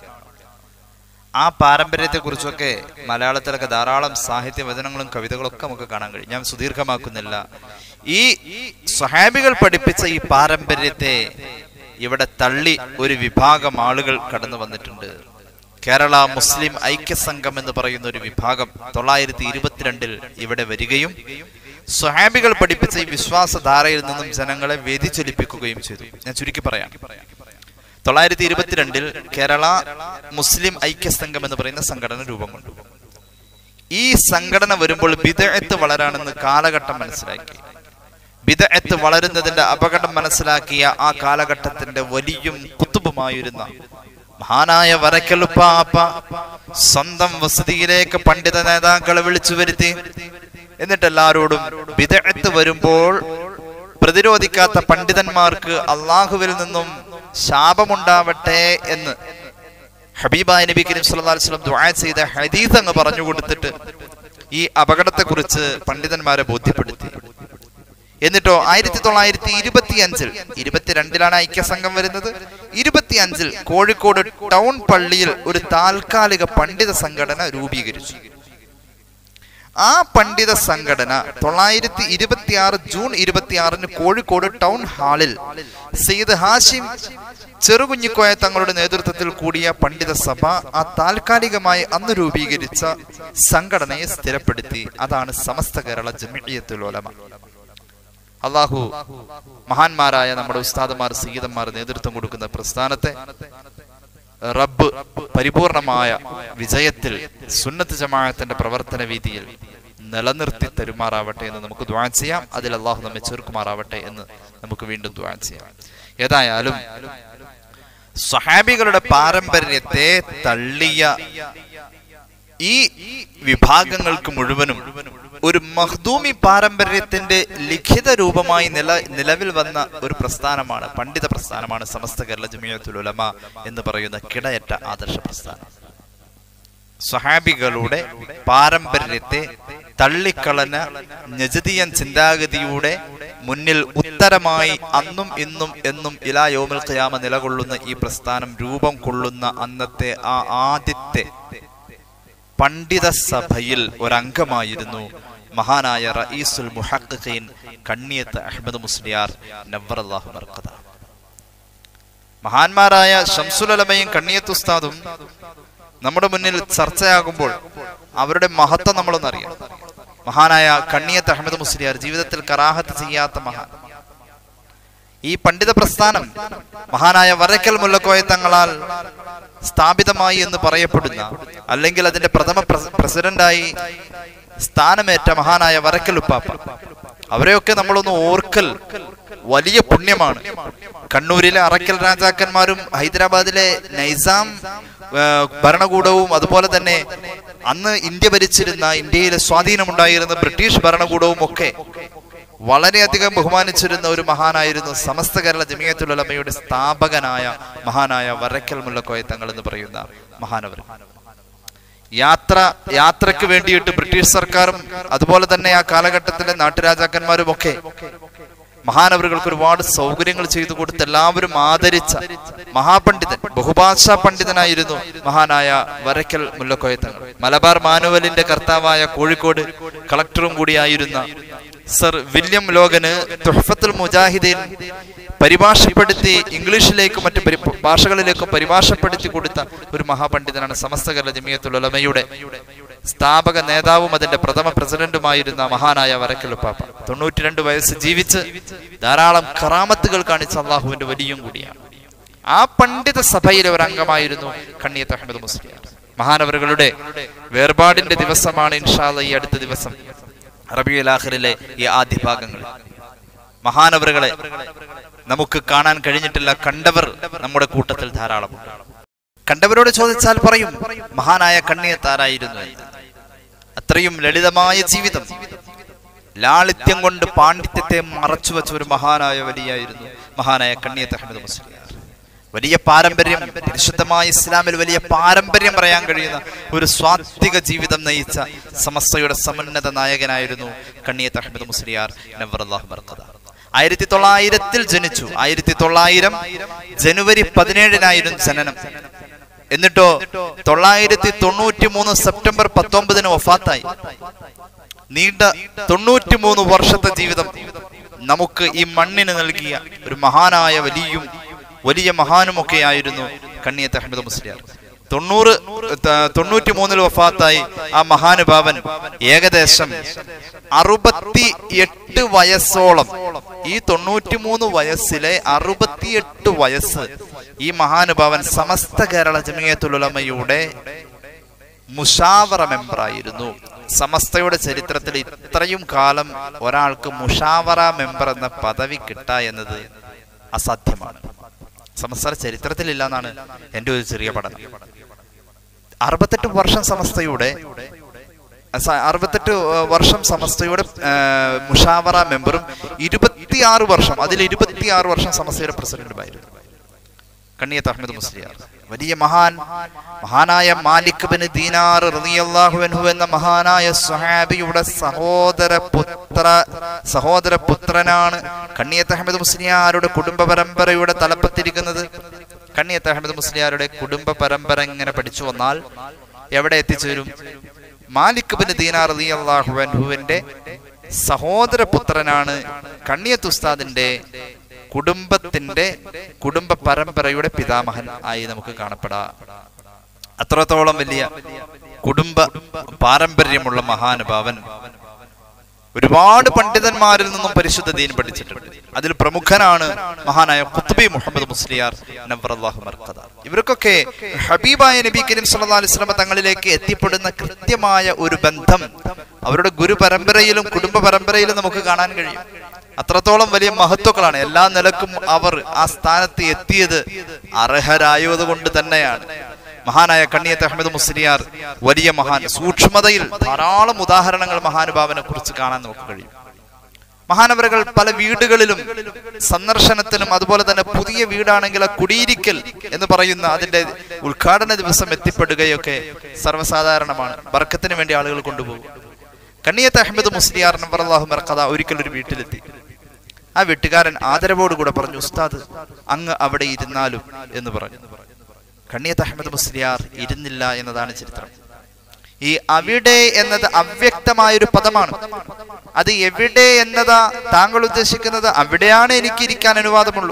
ആ പാരമ്പര്യത്തെ കുറിച്ചൊക്കെ മലയാളത്തിലൊക്കെ ധാരാളം സാഹിത്യ വചനങ്ങളും കവിതകളും ഒക്കെ നമുക്ക് കാണാൻ കഴിയും ഞാൻ സുദീർഘമാക്കുന്നില്ല ഈ സ്വഹാബികൾ പഠിപ്പിച്ച ഈ പാരമ്പര്യത്തെ ഇവിടെ തള്ളി ഒരു വിഭാഗം ആളുകൾ കടന്നു വന്നിട്ടുണ്ട് കേരള മുസ്ലിം ഐക്യസംഘം എന്ന് പറയുന്ന ഒരു വിഭാഗം തൊള്ളായിരത്തി ഇരുപത്തിരണ്ടിൽ ഇവിടെ വരികയും സ്വഹാബികൾ പഠിപ്പിച്ച ഈ വിശ്വാസധാരയിൽ നിന്നും ജനങ്ങളെ വ്യതിചലിപ്പിക്കുകയും ചെയ്തു ഞാൻ ചുരുക്കി പറയാം തൊള്ളായിരത്തി ഇരുപത്തിരണ്ടിൽ കേരള മുസ്ലിം ഐക്യസംഘം എന്ന് പറയുന്ന സംഘടന രൂപം കൊണ്ടു ഈ സംഘടന വരുമ്പോൾ ബിദഅത്ത് വളരാണെന്ന് കാലഘട്ടം മനസ്സിലാക്കി ബിദഅത്ത് വളരുന്നതിന്റെ അപകടം മനസ്സിലാക്കിയ ആ കാലഘട്ടത്തിന്റെ വലിയും കുത്തുബുമായിരുന്ന മഹാനായ വരക്കലുപ്പാപ്പ സ്വന്തം വസതിയിലേക്ക് പണ്ഡിത നേതാക്കളെ വിളിച്ചു വരുത്തി എന്നിട്ട് എല്ലാവരോടും ബിദഅത്ത് വരുമ്പോൾ പ്രതിരോധിക്കാത്ത പണ്ഡിതന്മാർക്ക് അള്ളാഹുവിൽ നിന്നും ശാപമുണ്ടാവട്ടെ എന്ന് ഹബീബായ നബി കരീം സല്ലല്ലാഹു അലൈഹി വസല്ലം ദുആ ചെയ്ത ഹദീസ് അങ്ങ് പറഞ്ഞു കൊടുത്തിട്ട് ഈ അപകടത്തെക്കുറിച്ച് പണ്ഡിതന്മാരെ ബോധ്യപ്പെടുത്തി എന്നിട്ടോ ആയിരത്തി തൊള്ളായിരത്തി ഇരുപത്തി അഞ്ചിൽ ഇരുപത്തിരണ്ടിലാണ് ഐക്യസംഘം വരുന്നത് ഇരുപത്തി അഞ്ചിൽ കോഴിക്കോട് ടൗൺ പള്ളിയിൽ ഒരു താൽക്കാലിക പണ്ഡിത സംഘടന രൂപീകരിച്ചു ആ പണ്ഡിത സംഘടന തൊള്ളായിരത്തി ഇരുപത്തി ആറ് ജൂൺ ഇരുപത്തി ആറിന് കോഴിക്കോട് ടൗൺ ഹാളിൽ സെയ്ദ് ഹാഷിം ചെറുകുഞ്ഞിക്കോയ തങ്ങളുടെ നേതൃത്വത്തിൽ കൂടിയ പണ്ഡിത സഭ ആ താൽക്കാലികമായി അന്ന് രൂപീകരിച്ച സംഘടനയെ സ്ഥിരപ്പെടുത്തി അതാണ് സമസ്ത കേരള ജമിയത്തുൽ ഉലമ അള്ളാഹു മഹാന്മാരായ നമ്മുടെ ഉസ്താദന്മാർ സീതന്മാർ നേതൃത്വം കൊടുക്കുന്ന പ്രസ്ഥാനത്തെ റബ്ബ് പരിപൂർണമായ വിജയത്തിൽ സുന്നത്ത് ജമാഅത്തിന്റെ പ്രവർത്തന രീതിയിൽ നിലനിർത്തി തരുമാറാവട്ടെ എന്ന് നമുക്ക് ദ്വാ ചെയ്യാം അതിൽ അള്ളാഹു നമ്മെ ചേർക്കുമാറാവട്ടെ എന്ന് നമുക്ക് വീണ്ടും ദ്വാ ചെയ്യാം ഏതായാലും സ്വഹാബികളുടെ പാരമ്പര്യത്തെ തള്ളിയ ഈ വിഭാഗങ്ങൾക്ക് മുഴുവനും ഒരു മഹ്ദൂമി പാരമ്പര്യത്തിന്റെ ലിഖിത രൂപമായി നില നിലവിൽ വന്ന ഒരു പ്രസ്ഥാനമാണ് പണ്ഡിത പ്രസ്ഥാനമാണ് സമസ്ത കേരള ജമിയത്തുൽ ഉലമ എന്ന് പറയുന്ന കിടയറ്റ ആദർശ പ്രസ്ഥാനം സ്വഹാബികളുടെ പാരമ്പര്യത്തെ തള്ളിക്കളഞ്ഞ നജദിയൻ ചിന്താഗതിയുടെ മുന്നിൽ ഉത്തരമായി അന്നും ഇന്നും എന്നും ഇലാ യോമിൽ ഖിയാമ നിലകൊള്ളുന്ന ഈ പ്രസ്ഥാനം രൂപം കൊള്ളുന്ന അന്നത്തെ ആ ആദ്യത്തെ പണ്ഡിത സഭയിൽ ഒരംഗമായിരുന്നു മഹാനായ റഈസുൽ മുഹഖഖീൻ കണ്ണിയത്ത് അഹമ്മദ് മുസ്ലിയാർ നവ്വറല്ലാഹു ബർക്കത മഹാന്മാരായ ഷംസുലമയും കണ്ണിയത്ത് ഉസ്താദും നമ്മുടെ മുന്നിൽ ചർച്ചയാകുമ്പോൾ അവരുടെ മഹത്വം നമ്മളൊന്നറിയാം മഹാനായ കണ്ണിയത്ത് അഹമ്മദ് മുസ്ലിയാർ ജീവിതത്തിൽ കറാഹത്ത് ചെയ്യാത്ത മഹാൻ ഈ പണ്ഡിത പ്രസ്ഥാനം മഹാനായ വരക്കൽ മുല്ലക്കോയ തങ്ങളാൽ സ്ഥാപിതമായി എന്ന് പറയപ്പെടുന്ന അല്ലെങ്കിൽ അതിന്റെ പ്രഥമ പ്രസ- പ്രസിഡന്റായി സ്ഥാനമേറ്റ മഹാനായ വരക്കൽ ഉപ്പാപ്പ അവരെയൊക്കെ നമ്മളൊന്ന് ഓർക്കൽ വലിയ പുണ്യമാണ് കണ്ണൂരിലെ അറക്കൽ രാജാക്കന്മാരും ഹൈദരാബാദിലെ നൈസാം ആ, ഭരണകൂടവും അതുപോലെ തന്നെ അന്ന് ഇന്ത്യ ഭരിച്ചിരുന്ന ഇന്ത്യയിൽ സ്വാധീനമുണ്ടായിരുന്ന ബ്രിട്ടീഷ് ഭരണകൂടവും ഒക്കെ വളരെയധികം ബഹുമാനിച്ചിരുന്ന ഒരു മഹാനായിരുന്നു സമസ്ത കേരള ജമിയത്തുലമയുടെ സ്ഥാപകനായ മഹാനായ വരക്കൽ മുല്ലക്കോയ തങ്ങൾ എന്ന് പറയുന്ന മഹാനവർ യാത്ര യാത്രക്ക് വേണ്ടിയിട്ട് ബ്രിട്ടീഷ് സർക്കാരും അതുപോലെ തന്നെ ആ കാലഘട്ടത്തിലെ നാട്ടുരാജാക്കന്മാരും ഒക്കെ മഹാനവറുകൾക്ക് ഒരുപാട് സൗകര്യങ്ങൾ ചെയ്തു കൊടുത്ത് എല്ലാവരും ആദരിച്ച മഹാപണ്ഡിതൻ ബഹുഭാഷാ പണ്ഡിതനായിരുന്നു മഹാനായ വരക്കൽ മുല്ലക്കോയ തങ്ങൾ മലബാർ മാനുവലിന്റെ കർത്താവായ കോഴിക്കോട് കളക്ടറും കൂടിയായിരുന്ന സർ വില്യം ലോഗന് തുഹഫത്തുൽ മുജാഹിദീൻ പരിഭാഷപ്പെടുത്തി ഇംഗ്ലീഷിലേക്കും മറ്റു പരി- ഭാഷകളിലേക്കും പരിഭാഷപ്പെടുത്തി കൊടുത്ത ഒരു മഹാപണ്ഡിതനാണ് സമസ്ത കേരള ജമിയത്തുൽ ഉലമയുടെ സ്ഥാപക നേതാവും അതിന്റെ പ്രഥമ പ്രസിഡന്റുമായിരുന്ന മഹാനായ വരക്കൽ പാപ്പ തൊണ്ണൂറ്റിരണ്ട് വയസ്സ് ജീവിച്ച് ധാരാളം കറാമത്തുകൾ കാണിച്ച അള്ളാഹുവിന്റെ വലിയും കൂടിയാണ് ആ പണ്ഡിത സഭയിലെ ഒരു അംഗമായിരുന്നു കണ്ണിയത്ത് അഹമ്മദ് മുസ്ലിം മഹാനവറുകളുടെ വേർപാടിന്റെ ദിവസമാണ് ഇൻഷാല്ല ഈ അടുത്ത ദിവസം റബിയുൽ ആഖിറിലെ ഈ ആദ്യ ഭാഗങ്ങൾ മഹാനവറുകളെ നമുക്ക് കാണാൻ കഴിഞ്ഞിട്ടില്ല കണ്ടവർ നമ്മുടെ കൂട്ടത്തിൽ ധാരാളമുണ്ട് കണ്ടവരോട് ചോദിച്ചാൽ പറയും മഹാനായ കണ്ണിയത്താരായിരുന്നു എന്ന്. അത്രയും ലളിതമായ ജീവിതം ലാളിത്യം കൊണ്ട് പാണ്ഡിത്യത്തെ മറച്ചു വെച്ച ഒരു മഹാനായ വലിയായിരുന്നു മഹാനായ കണ്ണിയത്ത് അഹമ്മദ് മുസ്ലിം വലിയ പാരമ്പര്യം പരിശുദ്ധമായ ഇസ്ലാമിൽ വലിയ പാരമ്പര്യം പറയാൻ കഴിയുന്ന ഒരു സ്വാത്വിക ജീവിതം നയിച്ച സമസ്തയുടെ സമുന്നത നായകനായിരുന്നു കണ്ണിയത്ത് അഹമ്മദ് മുസ്ലിയാർ നവറല്ലാഹു ബർക്കത ആയിരത്തി തൊള്ളായിരത്തിൽ ജനിച്ചു ആയിരത്തി തൊള്ളായിരം ജനുവരി പതിനേഴിനായിരുന്നു ജനനം എന്നിട്ടോ തൊള്ളായിരത്തി തൊണ്ണൂറ്റി മൂന്ന് സെപ്റ്റംബർ പത്തൊമ്പതിന് വഫാത്തായി നീണ്ട തൊണ്ണൂറ്റി മൂന്ന് വർഷത്തെ ജീവിതം നമുക്ക് ഈ മണ്ണിന് നൽകിയ ഒരു മഹാനായ വലിയും വലിയ മഹാനുമൊക്കെ ആയിരുന്നു കണ്ണിയത്ത് അഹമ്മദ് മുസ്ലിയാർ തൊണ്ണൂറ് തൊണ്ണൂറ്റി മൂന്നിൽ വഫാത്തായി ആ മഹാനുഭാവൻ ഏകദേശം അറുപത്തി എട്ട് വയസ്സോളം ഈ തൊണ്ണൂറ്റി മൂന്ന് വയസ്സിലെ അറുപത്തിയെട്ട് വയസ്സ് ഈ മഹാനുഭാവൻ സമസ്ത കേരള ജമിയത്തുലമയുടെ മുഷാവറ മെമ്പറായിരുന്നു സമസ്തയുടെ ചരിത്രത്തിൽ ഇത്രയും കാലം ഒരാൾക്ക് മുഷാവറ മെമ്പർ എന്ന പദവി കിട്ടുക എന്നത് അസാധ്യമാണ് സമസ്ത ചരിത്രത്തിലില്ല എന്നാണ് എൻ്റെ ഒരു ചെറിയ പഠനം അറുപത്തെട്ട് വർഷം സമസ്തയുടെ സ- അറുപത്തെട്ട് വർഷം സമസ്തയുടെ ആ, മുഷാവറ മെമ്പറും ഇരുപത്തിയാറ് വർഷം അതിൽ ഇരുപത്തിയാറ് വർഷം സമസ്തയുടെ പ്രസിഡന്റുമായിരുന്നു കണ്ണിയത്ത് അഹമ്മദ് മുസ്ലിയാർ വലിയ മഹാൻ മഹാനായ മാലിക് ബിൻ ദീനാർ റളിയല്ലാഹു അൻഹു എന്ന മഹാനായ സ്വഹാബിയുടെ സഹോദര പുത്ര സഹോദര പുത്രനാണ് കണ്ണിയത്ത് അഹമ്മദ് മുസ്ലിയാരുടെ കുടുംബ പരമ്പരയുടെ തലപ്പത്തിരിക്കുന്നത് കണ്ണിയത്ത് അഹമ്മദ് മുസ്ലിയാരുടെ കുടുംബ പരമ്പര ഇങ്ങനെ പഠിച്ചു വന്നാൽ എവിടെ എത്തിച്ചേരും മാലിക് ബിൻ ദീനാർ റളിയല്ലാഹു അൻഹുവിന്റെ സഹോദര പുത്രനാണ് കണ്ണിയത്ത് ഉസ്താദിന്റെ കുടുംബത്തിന്റെ കുടുംബ പരമ്പരയുടെ പിതാമഹൻ ആയി നമുക്ക് കാണപ്പെടാം അത്രത്തോളം വലിയ കുടുംബ പാരമ്പര്യമുള്ള മഹാനുഭാവൻ ഒരുപാട് പണ്ഡിതന്മാരിൽ നിന്നും പരിശുദ്ധ ദീൻ പഠിച്ചിട്ടുണ്ട് അതിൽ പ്രമുഖനാണ് മഹാനായ ഖുത്ബി മുഹമ്മദ് മുസ്ലിയാർ നബ്രല്ലാഹു മർക്കദ ഇവർക്കൊക്കെ ഹബീബായ നബി കരീം സല്ലല്ലാഹു അലൈഹി വസല്ലം തങ്ങളിലേക്ക് എത്തിപ്പെടുന്ന കൃത്യമായ ഒരു ബന്ധം അവരുടെ ഗുരു പരമ്പരയിലും കുടുംബ പരമ്പരയിലും നമുക്ക് കാണാൻ കഴിയും അത്രത്തോളം വലിയ മഹത്വങ്ങളാണ് എല്ലാ നിലക്കും അവർ ആ സ്ഥാനത്ത് എത്തിയത് അർഹരായത് കൊണ്ട് തന്നെയാണ് മഹാനായ കണ്ണിയത്ത് അഹമ്മദ് മുസ്ലിയാർ വലിയ മഹാൻ സൂക്ഷ്മതയിൽ ധാരാളം ഉദാഹരണങ്ങൾ മഹാനുഭാവനെ കുറിച്ച് കാണാൻ നമുക്ക് കഴിയും മഹാനവരകൾ പല വീടുകളിലും സന്ദർശനത്തിനും അതുപോലെ തന്നെ പുതിയ വീടാണെങ്കിൽ ആ കുടിയിരിക്കൽ എന്ന് പറയുന്ന അതിന്റെ ഉദ്ഘാടന ദിവസം എത്തിപ്പെടുകയൊക്കെ സർവ്വസാധാരണമാണ് ബർക്കത്തിന് വേണ്ടി ആളുകൾ കൊണ്ടുപോകും കണ്ണിയത്ത് അഹമ്മദ് മുസ്ലിയാർ നമ്പറല്ലാഹു മർക്കഥ ഒരിക്കൽ ഒരു വീട്ടിലെത്തി ആ വീട്ടുകാരൻ ആദരവോടുകൂടെ പറഞ്ഞു ഉസ്താദ് അങ്ങ് അവിടെ ഇരുന്നാലും എന്ന് പറഞ്ഞു കണ്ണിയത്ത് അഹമ്മദ് മുസ്ലിയാർ ഇരുന്നില്ല എന്നതാണ് ചരിത്രം ഈ അവിടെ എന്നത് അവ്യക്തമായൊരു പദമാണ് അത് എവിടെ എന്നതാ താങ്കൾ ഉദ്ദേശിക്കുന്നത് അവിടെയാണ് എനിക്ക് ഇരിക്കാൻ അനുവാദമുള്ളൂ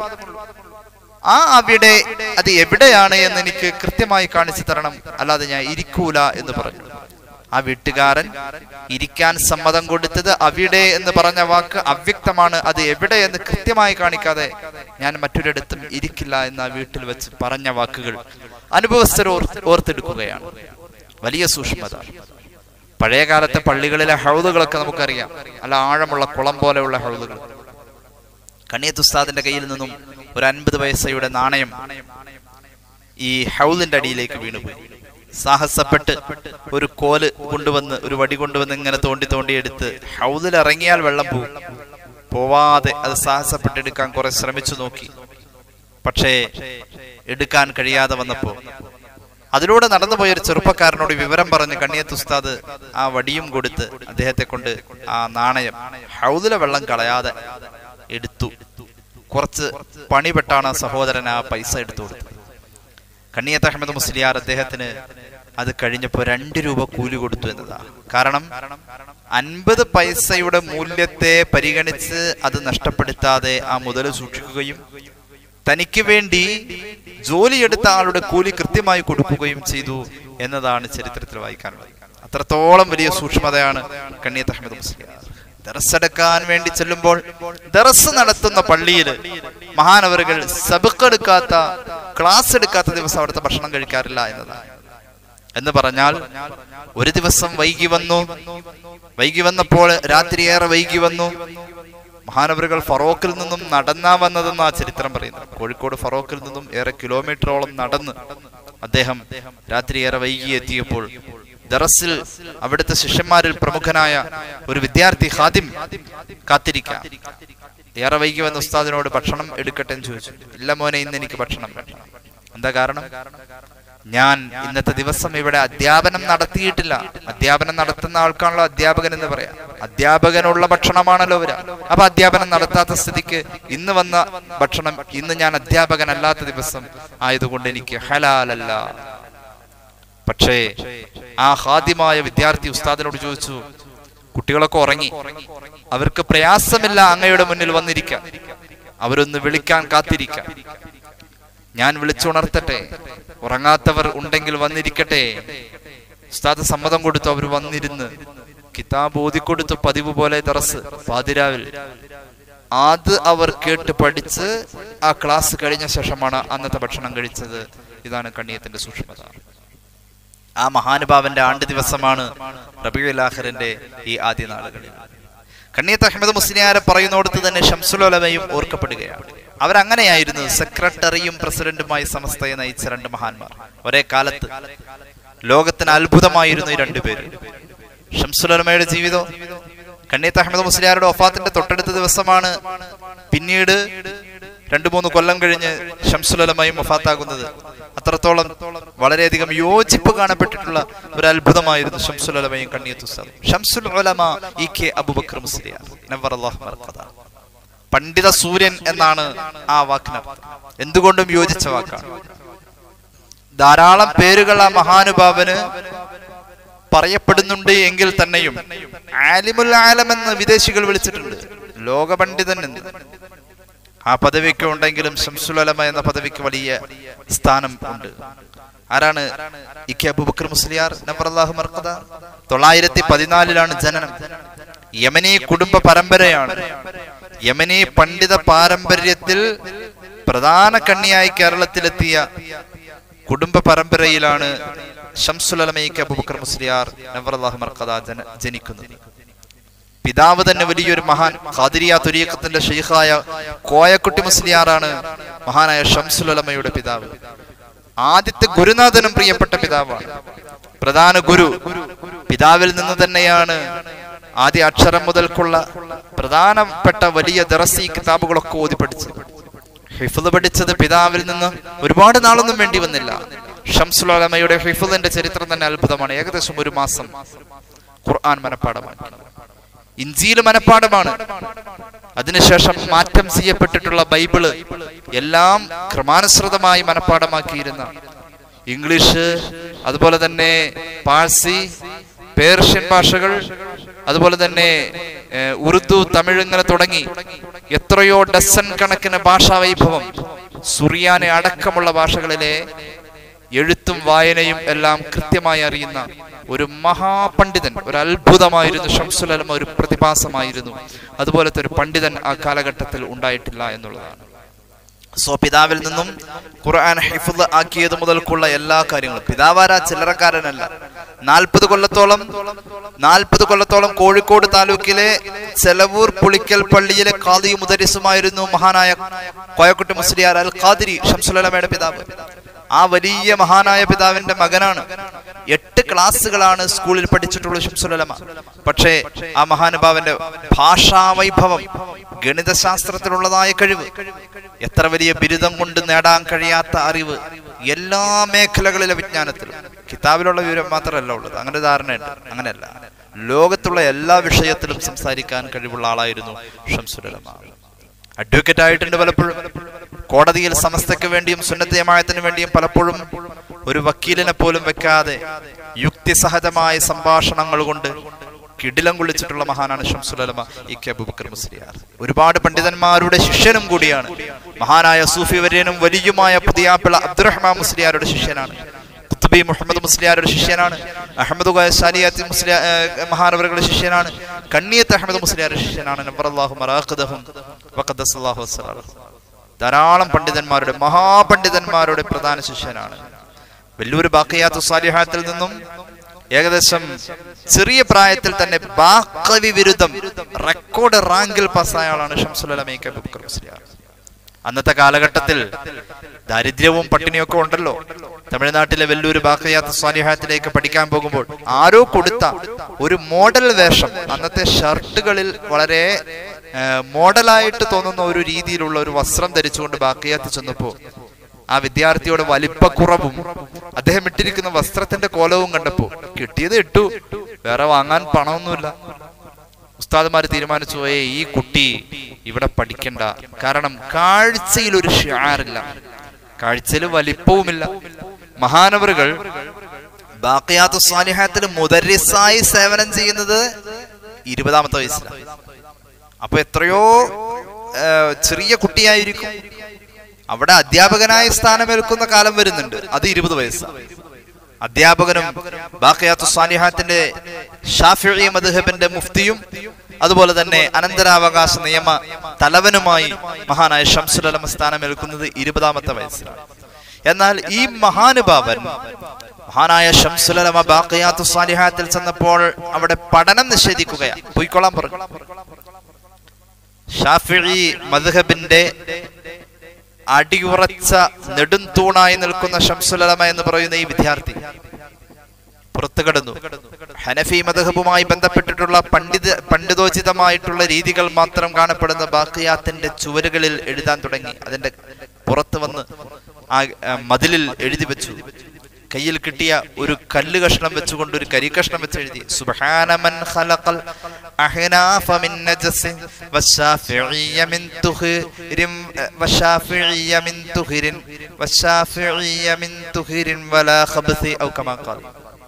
ആ അവിടെ അത് എവിടെയാണ് എന്ന് എനിക്ക് കൃത്യമായി കാണിച്ചു തരണം അല്ലാതെ ഞാൻ ഇരിക്കൂല എന്ന് പറഞ്ഞു ആ വീട്ടുകാരൻ ഇരിക്കാൻ സമ്മതം കൊടുത്തത് അവിടെ എന്ന് പറഞ്ഞ വാക്ക് അവ്യക്തമാണ് അത് എവിടെ എന്ന് കൃത്യമായി കാണിക്കാതെ ഞാൻ മറ്റൊരിടത്തും ഇരിക്കില്ല എന്ന് ആ വീട്ടിൽ വെച്ച് പറഞ്ഞ വാക്കുകൾ അനുഭവസ്ഥർ ഓർ- ഓർത്തെടുക്കുകയാണ് വലിയ സൂക്ഷ്മത പഴയ കാലത്തെ പള്ളികളിലെ ഹൗദുകളൊക്കെ നമുക്കറിയാം നല്ല ആഴമുള്ള കുളം പോലെയുള്ള ഹൗദുകൾ കണിയത്ത് ഉസ്താദിന്റെ കയ്യിൽ നിന്നും ഒരു അൻപത് പൈസയുടെ നാണയം ഈ ഹൗദിന്റെ അടിയിലേക്ക് വീണുപോയി സാഹസപ്പെട്ട് ഒരു കോല് കൊണ്ടുവന്ന് ഒരു വടി കൊണ്ടുവന്ന് ഇങ്ങനെ തോണ്ടി തോണ്ടി എടുത്ത് ഹൗദിൽ ഇറങ്ങിയാൽ വെള്ളം പോവും പോവാതെ അത് സാഹസപ്പെട്ടെടുക്കാൻ കുറെ ശ്രമിച്ചു നോക്കി പക്ഷേ എടുക്കാൻ കഴിയാതെ വന്നപ്പോ അതിലൂടെ നടന്നുപോയ ഒരു ചെറുപ്പക്കാരനോട് വിവരം പറഞ്ഞ് കണ്ണിയത്ത് ഉസ്താദ് ആ വടിയും കൊടുത്ത് അദ്ദേഹത്തെ കൊണ്ട് ആ നാണയം ഹൗദിലെ വെള്ളം കളയാതെ എടുത്തു കുറച്ച് പണിപ്പെട്ടാണ് ആ സഹോദരൻ ആ പൈസ എടുത്തു കൊടുത്തത് കണ്ണിയത്ത് അഹമ്മദ് മുസ്ലിയാർ അദ്ദേഹത്തിന് അത് കഴിഞ്ഞപ്പോ രണ്ട് രൂപ കൂലി കൊടുത്തു എന്നതാ കാരണം അൻപത് പൈസയുടെ മൂല്യത്തെ പരിഗണിച്ച് അത് നഷ്ടപ്പെടുത്താതെ ആ മുതൽ സൂക്ഷിക്കുകയും തനിക്ക് വേണ്ടി ജോലിയെടുത്ത ആളുടെ കൂലി കൃത്യമായി കൊടുക്കുകയും ചെയ്തു എന്നതാണ് ചരിത്രത്തിൽ വായിക്കാനുള്ളത് അത്രത്തോളം വലിയ സൂക്ഷ്മതയാണ് കണ്ണിയത്ത് അഹമ്മദ് മുസ്ലിയാർ ദറസെടുക്കാൻ വേണ്ടി ചെല്ലുമ്പോൾ ദറസ് നടത്തുന്ന പള്ളിയിൽ മഹാനവറുകൾ സബക്കെടുക്കാത്ത ക്ലാസ് എടുക്കാത്ത ദിവസം അവിടുത്തെ ഭക്ഷണം കഴിക്കാറില്ല എന്നതാണ് എന്ന് പറഞ്ഞാൽ ഒരു ദിവസം വൈകി വന്നു വൈകി വന്നപ്പോൾ രാത്രി ഏറെ വൈകി വന്നു മഹാനവറുകൾ ഫറോക്കിൽ നിന്നും നടന്നാ വന്നതെന്ന് ആ ചരിത്രം പറയുന്നത് കോഴിക്കോട് ഫറോക്കിൽ നിന്നും ഏറെ കിലോമീറ്ററോളം നടന്ന് അദ്ദേഹം രാത്രി ഏറെ വൈകി എത്തിയപ്പോൾ ദറസിൽ അവിടുത്തെ ശിഷ്യന്മാരിൽ പ്രമുഖനായ ഒരു വിദ്യാർത്ഥി ഹാദിം കാത്തിരിക്കാം ഏറെ വൈകി വന്ന ഉസ്താദിനോട് ഭക്ഷണം എടുക്കട്ടെ എന്ന് ചോദിച്ചു ഇല്ല മോനെ ഇന്ന് എനിക്ക് ഭക്ഷണം വേണ്ട എന്താ കാരണം ഞാൻ ഇന്നത്തെ ദിവസം ഇവിടെ അധ്യാപനം നടത്തിയിട്ടില്ല അധ്യാപനം നടത്തുന്ന ആൾക്കാണല്ലോ അധ്യാപകൻ എന്ന് പറയാം അധ്യാപകനുള്ള ഭക്ഷണമാണല്ലോ ഇവര് അപ്പൊ അധ്യാപനം നടത്താത്ത സ്ഥിതിക്ക് ഇന്ന് വന്ന ഭക്ഷണം ഇന്ന് ഞാൻ അധ്യാപകനല്ലാത്ത ദിവസം ആയതുകൊണ്ട് എനിക്ക് ഹലാലല്ല പക്ഷേ ആ ഹാദ്യമായ വിദ്യാർത്ഥി ഉസ്താദിനോട് ചോദിച്ചു കുട്ടികളൊക്കെ ഉറങ്ങി അവർക്ക് പ്രയാസമില്ല അങ്ങയുടെ മുന്നിൽ വന്നിരിക്കാം അവരൊന്ന് വിളിക്കാൻ കാത്തിരിക്കാം ഞാൻ വിളിച്ചുണർത്തട്ടെ ഉറങ്ങാത്തവർ ഉണ്ടെങ്കിൽ വന്നിരിക്കട്ടെ ഉസ്താദ് സമ്മതം കൊടുത്തു അവർ വന്നിരുന്ന് കിതാബ് ഓതിക്കൊടുത്തു പതിവ് പോലെ ദറസ് പാതിരാവിൽ അത് അവർ കേട്ട് പഠിച്ച് ആ ക്ലാസ് കഴിഞ്ഞ ശേഷമാണ് അന്നത്തെ ഭക്ഷണം കഴിച്ചത് ഇതാണ് കണ്ണിയത്തിന്റെ സൂക്ഷ്മത ആ മഹാനുഭാവന്റെ ആണ്ട് ദിവസമാണ് റബിയുൽ ആഖിറിന്റെ ഈ ആദ്യ നാളുകളിൽ കണ്ണിയത്ത് അഹമ്മദ് മുസ്ലിയാരെ പറയുന്നിടത്ത് തന്നെ ഷംസുലമയും ഓർക്കപ്പെടുകയാണ് അവരങ്ങനെയായിരുന്നു സെക്രട്ടറിയും പ്രസിഡന്റുമായി സമസ്തയെ നയിച്ച രണ്ട് മഹാന്മാർ ഒരേ കാലത്ത് ലോകത്തിന് അത്ഭുതമായിരുന്നു ഈ രണ്ടുപേര് ഷംസുലമയുടെ ജീവിതം കണ്ണിയത്ത് അഹമ്മദ് മുസ്ലിയാരുടെ ഒഫാത്തിന്റെ തൊട്ടടുത്ത ദിവസമാണ് പിന്നീട് രണ്ടു മൂന്ന് കൊല്ലം കഴിഞ്ഞ് ഷംസുലമയും ഒഫാത്താകുന്നത് അത്രത്തോളം വളരെയധികം യോജിപ്പ് കാണപ്പെട്ടിട്ടുള്ള ഒരു അത്ഭുതമായിരുന്നു ഷംസുലമയും കണ്ണിയത്തുസ്താദ് ഷംസുൽ ഉലമ ഇ കെ അബുബക്കർ മുസ്ലിയാർ നവർ അല്ലാഹു മർക്കദ പണ്ഡിത സൂര്യൻ എന്നാണ് ആ വാക്കിനർത്ഥം എന്തുകൊണ്ടും യോജിച്ച വാക്കാണ് ധാരാളം പേരുകൾ ആ മഹാനുഭാവന് പറയപ്പെടുന്നുണ്ട് എങ്കിൽ തന്നെയും ആലിമുൽ ആലം എന്ന് വിദേശികൾ വിളിച്ചിട്ടുണ്ട് ലോകപണ്ഡിതൻ എന്ന് ആ പദവിക്ക് ഉണ്ടെങ്കിലും ഷംസുലമ എന്ന പദവിക്ക് വലിയ സ്ഥാനം ഉണ്ട് ആരാണ് ഇക്കെ അബുബക്കർ മുസ്ലിയാർ നബറല്ലാഹു മർക്കദ തൊള്ളായിരത്തി പതിനാലിലാണ് ജനനം യമനി കുടുംബ പരമ്പരയാണ് യമനി പണ്ഡിത പാരമ്പര്യത്തിൽ പ്രധാന കണ്ണിയായി കേരളത്തിലെത്തിയ കുടുംബ പരമ്പരയിലാണ് ഷംസുലമയ്ക്ക് അബുബക്കർ മുസ്ലിയാർ നബറല്ലാഹു മർക്കദ ജന ജനിക്കുന്നത് പിതാവ് തന്നെ വലിയൊരു മഹാൻ ഖാദിരിയ തുരീഖത്തിന്റെ ഷെയ്ഖായ കോയക്കുട്ടി മുസ്ലിയാറാണ് മഹാനായ ഷംസുലമയുടെ പിതാവ് ആദ്യത്തെ ഗുരുനാഥനും പ്രിയപ്പെട്ട പിതാവാണ് പ്രധാന ഗുരു പിതാവിൽ നിന്ന് തന്നെയാണ് ആദ്യ അക്ഷരം മുതൽക്കുള്ള പ്രധാനപ്പെട്ട വലിയ ദറസി കിതാബുകളൊക്കെ ഓതി പഠിച്ചത് ഹിഫുദ് പഠിച്ചത് പിതാവിൽ നിന്ന് ഒരുപാട് നാളൊന്നും വേണ്ടി വന്നില്ല ഷംസുലമയുടെ ഹിഫുദിന്റെ ചരിത്രം തന്നെ അത്ഭുതമാണ് ഏകദേശം ഒരു മാസം ഖുർആൻ മനപ്പാടമാക്കി ഇഞ്ചിയിൽ മനപ്പാടമാണ് അതിനുശേഷം മാറ്റം ചെയ്യപ്പെട്ടിട്ടുള്ള ബൈബിള് എല്ലാം ക്രമാനുസൃതമായി മനപ്പാടമാക്കിയിരുന്ന ഇംഗ്ലീഷ് അതുപോലെ തന്നെ പാഴ്സി പേർഷ്യൻ ഭാഷകൾ അതുപോലെ തന്നെ ഏഹ്, ഉറുദു തമിഴ് ഇങ്ങനെ തുടങ്ങി എത്രയോ ഡസൻ കണക്കിന് ഭാഷാ വൈഭവം സുറിയാനെ അടക്കമുള്ള ഭാഷകളിലെ എഴുത്തും വായനയും എല്ലാം കൃത്യമായി അറിയുന്ന ഒരു മഹാപണ്ഡിതൻ ഒരു അത്ഭുതമായിരുന്നു ഷംസുലമ ഒരു പ്രതിഭാസമായിരുന്നു അതുപോലത്തെ ഒരു പണ്ഡിതൻ ആ കാലഘട്ടത്തിൽ ഉണ്ടായിട്ടില്ല എന്നുള്ളതാണ് സോ പിതാവിൽ നിന്നും ഖുർആൻ ഹിഫുദ് ആക്കിയത് മുതൽക്കുള്ള എല്ലാ കാര്യങ്ങളും പിതാവാര ചില്ലറക്കാരനല്ല നാൽപ്പത് കൊല്ലത്തോളം നാൽപ്പത് കൊല്ലത്തോളം കോഴിക്കോട് താലൂക്കിലെ ചെലവൂർ പുളിക്കൽ പള്ളിയിലെ ഖാദി മുദരിസുമായിരുന്നു മഹാനായ കോയക്കുട്ടി മുസ്ലിയാർ അൽ ഖാദിരി ഷംസുലമയുടെ പിതാവ് ആ വലിയ മഹാനായ പിതാവിന്റെ മകനാണ് എട്ട് ക്ലാസ്സുകളാണ് സ്കൂളിൽ പഠിച്ചിട്ടുള്ള ഷംസുലമ പക്ഷേ ആ മഹാനുഭാവന്റെ ഭാഷാ വൈഭവം ഗണിതശാസ്ത്രത്തിലുള്ളതായ കഴിവ് എത്ര വലിയ ബിരുദം കൊണ്ട് നേടാൻ കഴിയാത്ത അറിവ് എല്ലാ മേഖലകളിലെ വിജ്ഞാനത്തിലും കിതാബിലുള്ള വിവരം മാത്രമല്ല ഉള്ളത് അങ്ങനെ ധാരണയുണ്ട് അങ്ങനെയല്ല ലോകത്തുള്ള എല്ലാ വിഷയത്തിലും സംസാരിക്കാൻ കഴിവുള്ള ആളായിരുന്നു ഷംസുലമ അഡ്വക്കേറ്റ് ആയിട്ടുണ്ട് പലപ്പോഴും കോടതിയിൽ സമസ്തയ്ക്ക് വേണ്ടിയും സുന്നത്തയമായത്തിന് വേണ്ടിയും പലപ്പോഴും ഒരു വക്കീലിനെ പോലും വെക്കാതെ യുക്തിസഹജമായ സംഭാഷണങ്ങൾ കൊണ്ട് കിടിലം കൊള്ളിച്ചിട്ടുള്ള മഹാനാണ് ഷംസുലമ ഇ കെ അബൂബക്കർ മുസ്ലിയാർ ഒരുപാട് പണ്ഡിതന്മാരുടെ ശിഷ്യനും കൂടിയാണ് മഹാനായ സൂഫി വര്യനും വലിയുമായ പുതിയാപ്പിള അബ്ദുറഹ്മാൻ മുസ്ലിയാരുടെ ശിഷ്യനാണ് കുത്തുബി മുഹമ്മദ് മുസ്ലിയാരുടെ ശിഷ്യനാണ് അഹമ്മദ് സാലിയാത്തി മുസ്ലിയ മഹാനവറുകളുടെ ശിഷ്യനാണ് കണ്ണിയത്ത് അഹമ്മദ് മുസ്ലിയാരുടെ ശിഷ്യനാണ് നബറല്ലാഹു മറാഖദഹും വഖദ്ദസല്ലാഹു വസ്സലാഹു ധാരാളം പണ്ഡിതന്മാരുടെ മഹാപണ്ഡിതന്മാരുടെ പ്രധാന ശിഷ്യനാണ് വലിയൊരു ബാക്കിയാത്തു സാലിഹാത്തിൽ നിന്നും ഏകദേശം ചെറിയ പ്രായത്തിൽ തന്നെ ബാക്കവി വിരുദ്ധം റെക്കോർഡ് റാങ്കിൽ പാസ്സായ ആളാണ് ഷംസുലമേക്ക് അബൂബക്കർ മുസ്ലിയാർ അന്നത്തെ കാലഘട്ടത്തിൽ ദാരിദ്ര്യവും പട്ടിണിയൊക്കെ ഉണ്ടല്ലോ തമിഴ്നാട്ടിലെ വലിയൊരു ബാക്കയാത്ത സ്വാലിഹാത്തിലേക്ക് പഠിക്കാൻ പോകുമ്പോൾ ആരോ കൊടുത്ത ഒരു മോഡൽ വേഷം അന്നത്തെ ഷർട്ടുകളിൽ വളരെ ആ, മോഡലായിട്ട് തോന്നുന്ന ഒരു രീതിയിലുള്ള ഒരു വസ്ത്രം ധരിച്ചുകൊണ്ട് ബാക്കയാത്ത് ചെന്നപ്പോ ആ വിദ്യാർത്ഥിയുടെ വലിപ്പക്കുറവും അദ്ദേഹം ഇട്ടിരിക്കുന്ന വസ്ത്രത്തിന്റെ കോലവും കണ്ടപ്പോ കിട്ടിയത് ഇട്ടു വേറെ വാങ്ങാൻ പണമൊന്നുമില്ല ഉസ്താദുമാര് തീരുമാനിച്ചു പോയേ ഈ കുട്ടി ഇവിടെ പഠിക്കണ്ട കാരണം കാഴ്ചയിൽ ഒരു ഷിയാറില്ല കാഴ്ചയിൽ വലിപ്പവുമില്ല മഹാനവറുകൾ ബാക്കിയാത്ത് സ്വാലിഹാത്തിൽ മുദരിസായി സേവനം ചെയ്യുന്നത് ഇരുപതാമത്തെ വയസ്സിലാണ് അപ്പൊ എത്രയോ ആ, ചെറിയ കുട്ടിയായിരിക്കും അവിടെ അധ്യാപകനായി സ്ഥാനമേൽക്കുന്ന കാലം വരുന്നുണ്ട് അത് ഇരുപത് വയസ്സാണ് അധ്യാപകനും ബാഖിയാത്തു സാലിഹാത്തിന്റെ ഷാഫിഈ മദ്ഹബിന്റെ മുഫ്തിയും അതുപോലെ തന്നെ അനന്തരാവകാശ നിയമ തലവനുമായി മഹാനായ ഷംസുലമ സ്ഥാനമേൽക്കുന്നത് ഇരുപതാമത്തെ വയസ്സിലാണ് എന്നാൽ ഈ മഹാനുഭാവൻ മഹാനായ ഷംസുലമ ബാഖിയാത്തു സാലിഹാത്തിൽ ചെന്നപ്പോൾ അവിടെ പഠനം നിഷേധിക്കുകയാണ് പോയിക്കൊള്ളാൻ പറഞ്ഞു ഷാഫിഈ മദ്ഹബിന്റെ അടിയുറച്ച നെടും തൂണായി നിൽക്കുന്ന ഷംസുലമ എന്ന് പറയുന്ന ഈ വിദ്യാർത്ഥി പുറത്തു കടന്നു ഹനഫി മദഹബുമായി ബന്ധപ്പെട്ടിട്ടുള്ള പണ്ഡിത പണ്ഡിതോചിതമായിട്ടുള്ള രീതികൾ മാത്രം കാണപ്പെടുന്ന ബാക്കിയാത്തിന്റെ ചുവരുകളിൽ എഴുതാൻ തുടങ്ങി അതിന്റെ പുറത്ത് വന്ന് ആ ആ, മതിലിൽ എഴുതി വെച്ചു കയ്യിൽ കിട്ടിയ ഒരു കല്ല് കഷ്ണം വെച്ചുകൊണ്ട് ഒരു കരി കഷ്ണം വെച്ച് എഴുതി സുബ്ഹാനമൻ ഖലഖൽ അഹ്നാഫ മിൻ നജസിൻ വശാഫിഇയ മിൻ തുഹിരിൻ വശാഫിഇയ മിൻ തുഹിരിൻ വശാഫിഇയ മിൻ തുഹിരിൻ വലാ ഖബ്സി ഔ കമാ ഖാൽ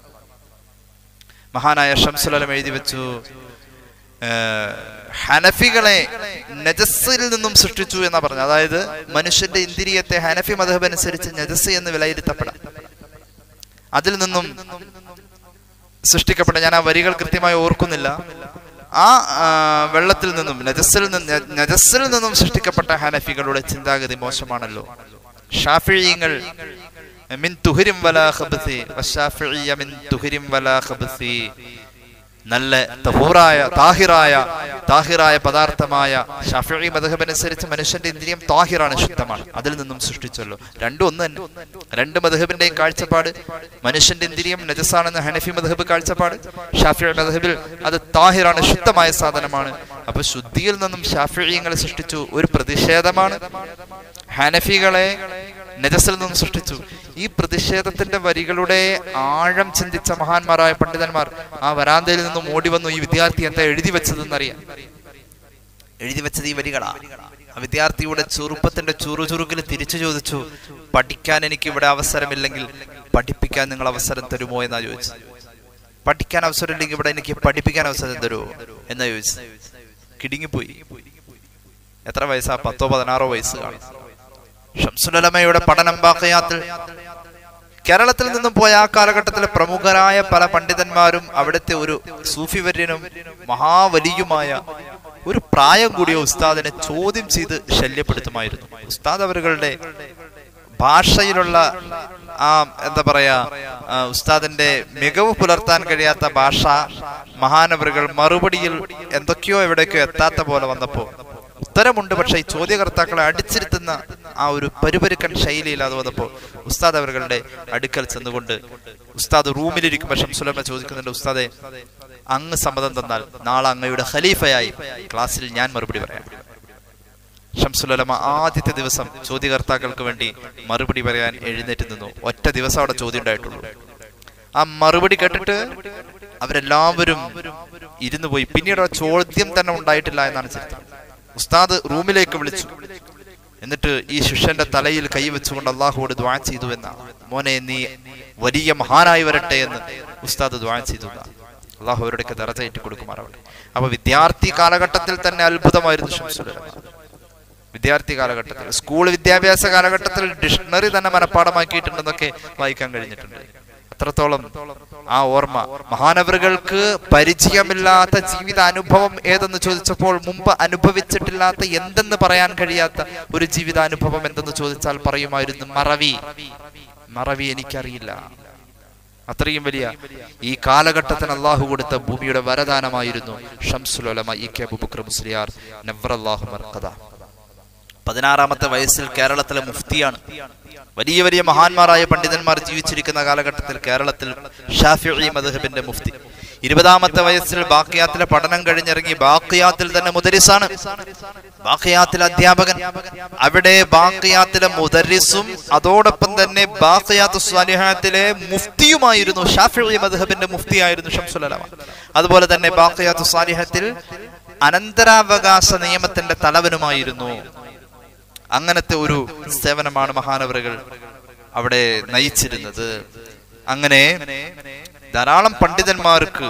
മഹാനായ ഷംസുലം എഴുതി വെച്ചു ഏഹ്, ഹനഫികളെ നജസ്സിൽ നിന്നും സൃഷ്ടിച്ചു എന്നാ പറഞ്ഞു അതായത് മനുഷ്യന്റെ ഇന്ദ്രിയത്തെ ഹനഫി മതഹബ് അനുസരിച്ച് നജസ് എന്ന് വിലയിരുത്തപ്പെടാം അതിൽ നിന്നും സൃഷ്ടിക്കപ്പെട്ട ഞാൻ ആ വരികൾ കൃത്യമായി ഓർക്കുന്നില്ല ആ ആ, വെള്ളത്തിൽ നിന്നും നജസ്സിൽ നിന്ന് നജസ്സിൽ നിന്നും സൃഷ്ടിക്കപ്പെട്ട ഹനഫികളുടെ ചിന്താഗതി മോശമാണല്ലോ ഷാഫിഴീങ്ങൾ മിൻ തുഹരിം വലാ ഖബ്സി വശാഫിഇയ മിൻ തുഹരിം വലാ ഖബ്സി നല്ല തഹൂറായ താഹിറായ താഹിറായ പദാർത്ഥമായ ഷാഫിഈ മദ്ഹബ് അനുസരിച്ച് മനുഷ്യന്റെ ഇന്ദ്രിയം താഹിറാണ് ശുദ്ധമാണ് അതിൽ നിന്നും സൃഷ്ടിച്ചല്ലോ രണ്ടും ഒന്ന് തന്നെ രണ്ട് മദ്ഹബിന്റെയും കാഴ്ചപ്പാട് മനുഷ്യന്റെ ഇന്ദ്രിയം നജസാണെന്ന് ഹനഫി മദ്ഹബ് കാഴ്ചപ്പാട് ഷാഫിഈ മദ്ഹബിൽ അത് താഹിറാണ് ശുദ്ധമായ സാധനമാണ് അപ്പൊ ശുദ്ധിയിൽ നിന്നും ഷാഫിഈങ്ങളെ സൃഷ്ടിച്ചു ഒരു പ്രതിഷേധമാണ് ഹനഫികളെ നജസിൽ നിന്നും സൃഷ്ടിച്ചു ഈ പ്രതിഷേധത്തിന്റെ വരികളുടെ ആഴം ചിന്തിച്ച മഹാന്മാരായ പണ്ഡിതന്മാർ ആ വരാന്തയിൽ നിന്നും ഓടി വന്നു ഈ വിദ്യാർത്ഥി എന്താ എഴുതി വെച്ചതെന്നറിയാം എഴുതി വെച്ചത് ഈ വരികളാ ആ വിദ്യാർത്ഥിയുടെ ചെറുപ്പത്തിന്റെ ചുറുചുറുക്കിൽ തിരിച്ചു ചോദിച്ചു പഠിക്കാൻ എനിക്ക് ഇവിടെ അവസരമില്ലെങ്കിൽ പഠിപ്പിക്കാൻ നിങ്ങൾ അവസരം തരുമോ എന്നാ ചോദിച്ചു പഠിക്കാൻ അവസരമില്ലെങ്കിൽ ഇവിടെ എനിക്ക് പഠിപ്പിക്കാൻ അവസരം തരുമോ എന്ന് ചോദിച്ചു കിടുങ്ങിപ്പോയി എത്ര വയസ്സാ പത്തോ പതിനാറോ വയസ്സ് കാണും ഷംസുലമയുടെ പഠനം ബാക്കയാത്തിൽ കേരളത്തിൽ നിന്നും പോയ ആ കാലഘട്ടത്തിലെ പ്രമുഖരായ പല പണ്ഡിതന്മാരും അവിടുത്തെ ഒരു സൂഫി വര്യനും മഹാവലിയുമായ ഒരു പ്രായം കൂടിയ ഉസ്താദിനെ ചോദ്യം ചെയ്ത് ശല്യപ്പെടുത്തുമായിരുന്നു ഉസ്താദ് അവരുടെ ഭാഷയിലുള്ള ആ എന്താ പറയാ ആ, ഉസ്താദിന്റെ മികവ് പുലർത്താൻ കഴിയാത്ത ഭാഷ മഹാനവറുകൾ മറുപടിയിൽ എന്തൊക്കെയോ എവിടേക്കോ എത്താത്ത പോലെ വന്നപ്പോ ഉത്തരമുണ്ട് പക്ഷെ ഈ ചോദ്യകർത്താക്കളെ അടിച്ചിരുത്തുന്ന ആ ഒരു പരുപരുക്കൻ ശൈലിയിൽ അത് വന്നപ്പോ ഉസ്താദ് അവരുടെ അടുക്കൽ ചെന്നുകൊണ്ട് ഉസ്താദ് റൂമിലിരിക്കുമ്പോൾ ഷംസുലമ ചോദിക്കുന്നുണ്ട് ഉസ്താദെ അങ്ങ് സമ്മതം തന്നാൽ നാളെ അങ്ങയുടെ ഖലീഫയായി ക്ലാസ്സിൽ ഞാൻ മറുപടി പറയാം ഷംസുലമ ആദ്യത്തെ ദിവസം ചോദ്യകർത്താക്കൾക്ക് വേണ്ടി മറുപടി പറയാൻ എഴുന്നേറ്റ് നിന്നു ഒറ്റ ദിവസം അവിടെ ചോദ്യം ഉണ്ടായിട്ടുള്ളൂ ആ മറുപടി കേട്ടിട്ട് അവരെല്ലാവരും ഇരുന്നു പോയി പിന്നീട് ആ ചോദ്യം തന്നെ ഉണ്ടായിട്ടില്ല എന്നാണ് ചരിത്രം ഉസ്താദ് റൂമിലേക്ക് വിളിച്ചു എന്നിട്ട് ഈ ശിഷ്യന്റെ തലയിൽ കൈവച്ചുകൊണ്ട് അള്ളാഹുവോട് ദ്വാ ചെയ്തു എന്ന മോനെ നീ വലിയ മഹാനായി വരട്ടെ എന്ന് ഉസ്താദ് ദ്വാ ചെയ്തു എന്നാണ്. അള്ളാഹു അവരുടെയൊക്കെ ദറജയേറ്റ് കൊടുക്കുമാറാവട്ടെ അപ്പൊ വിദ്യാർത്ഥി കാലഘട്ടത്തിൽ തന്നെ അത്ഭുതമായിരുന്നു ഷംസുലമ വിദ്യാർത്ഥി കാലഘട്ടത്തിൽ സ്കൂൾ വിദ്യാഭ്യാസ കാലഘട്ടത്തിൽ ഡിക്ഷണറി തന്നെ മനഃപ്പാടമാക്കിയിട്ടുണ്ടെന്നൊക്കെ വായിക്കാൻ കഴിഞ്ഞിട്ടുണ്ട് അത്രത്തോളം ആ ഓർമ്മ മഹാനവറുകൾക്ക് പരിചയമില്ലാത്ത ജീവിത അനുഭവം ഏതെന്ന് ചോദിച്ചപ്പോൾ മുമ്പ് അനുഭവിച്ചിട്ടില്ലാത്ത എന്തെന്ന് പറയാൻ കഴിയാത്ത ഒരു ജീവിതാനുഭവം എന്തെന്ന് ചോദിച്ചാൽ പറയുമായിരുന്നു മറവി മറവി എനിക്കറിയില്ല അത്രയും വലിയ ഈ കാലഘട്ടത്തിന് അള്ളാഹു കൊടുത്ത ഭൂമിയുടെ വരദാനമായിരുന്നു ഷംസുലമ ഇ കെ അബുബക്കർ മുസ്ലിയാർ നവ്റല്ലാഹു മർക്കദ പതിനാറാമത്തെ വയസ്സിൽ കേരളത്തിലെ മുഫ്തിയാണ് വലിയ വലിയ മഹാന്മാരായ പണ്ഡിതന്മാർ ജീവിച്ചിരിക്കുന്ന കാലഘട്ടത്തിൽ കേരളത്തിൽ ഷാഫി മദ്ഹബിന്റെ മുഫ്തി ഇരുപതാമത്തെ വയസ്സിൽ ബാക്കിയാത്തിലെ പഠനം കഴിഞ്ഞിറങ്ങി ബാക്കിയാത്തിൽ തന്നെ മുദരിസാണ് ബാക്കിയാത്തിലെ അധ്യാപകൻ അവിടെ ബാക്കിയാത്തിലെ മുദരിസും അതോടൊപ്പം തന്നെ ബാക്കിയാത്ത് സ്വാലിഹാത്തിലെ മുഫ്തിയുമായിരുന്നു ഷാഫി മദ്ഹബിന്റെ മുഫ്തിയായിരുന്നു ഷംസുലമ അതുപോലെ തന്നെ ബാക്കിയാത്ത് സ്വാലിഹത്തിൽ അനന്തരാവകാശ നിയമത്തിന്റെ തലവനുമായിരുന്നു അങ്ങനത്തെ ഒരു സേവനമാണ് മഹാനവറുകൾ അവിടെ നയിച്ചിരുന്നത് അങ്ങനെ ധാരാളം പണ്ഡിതന്മാർക്ക്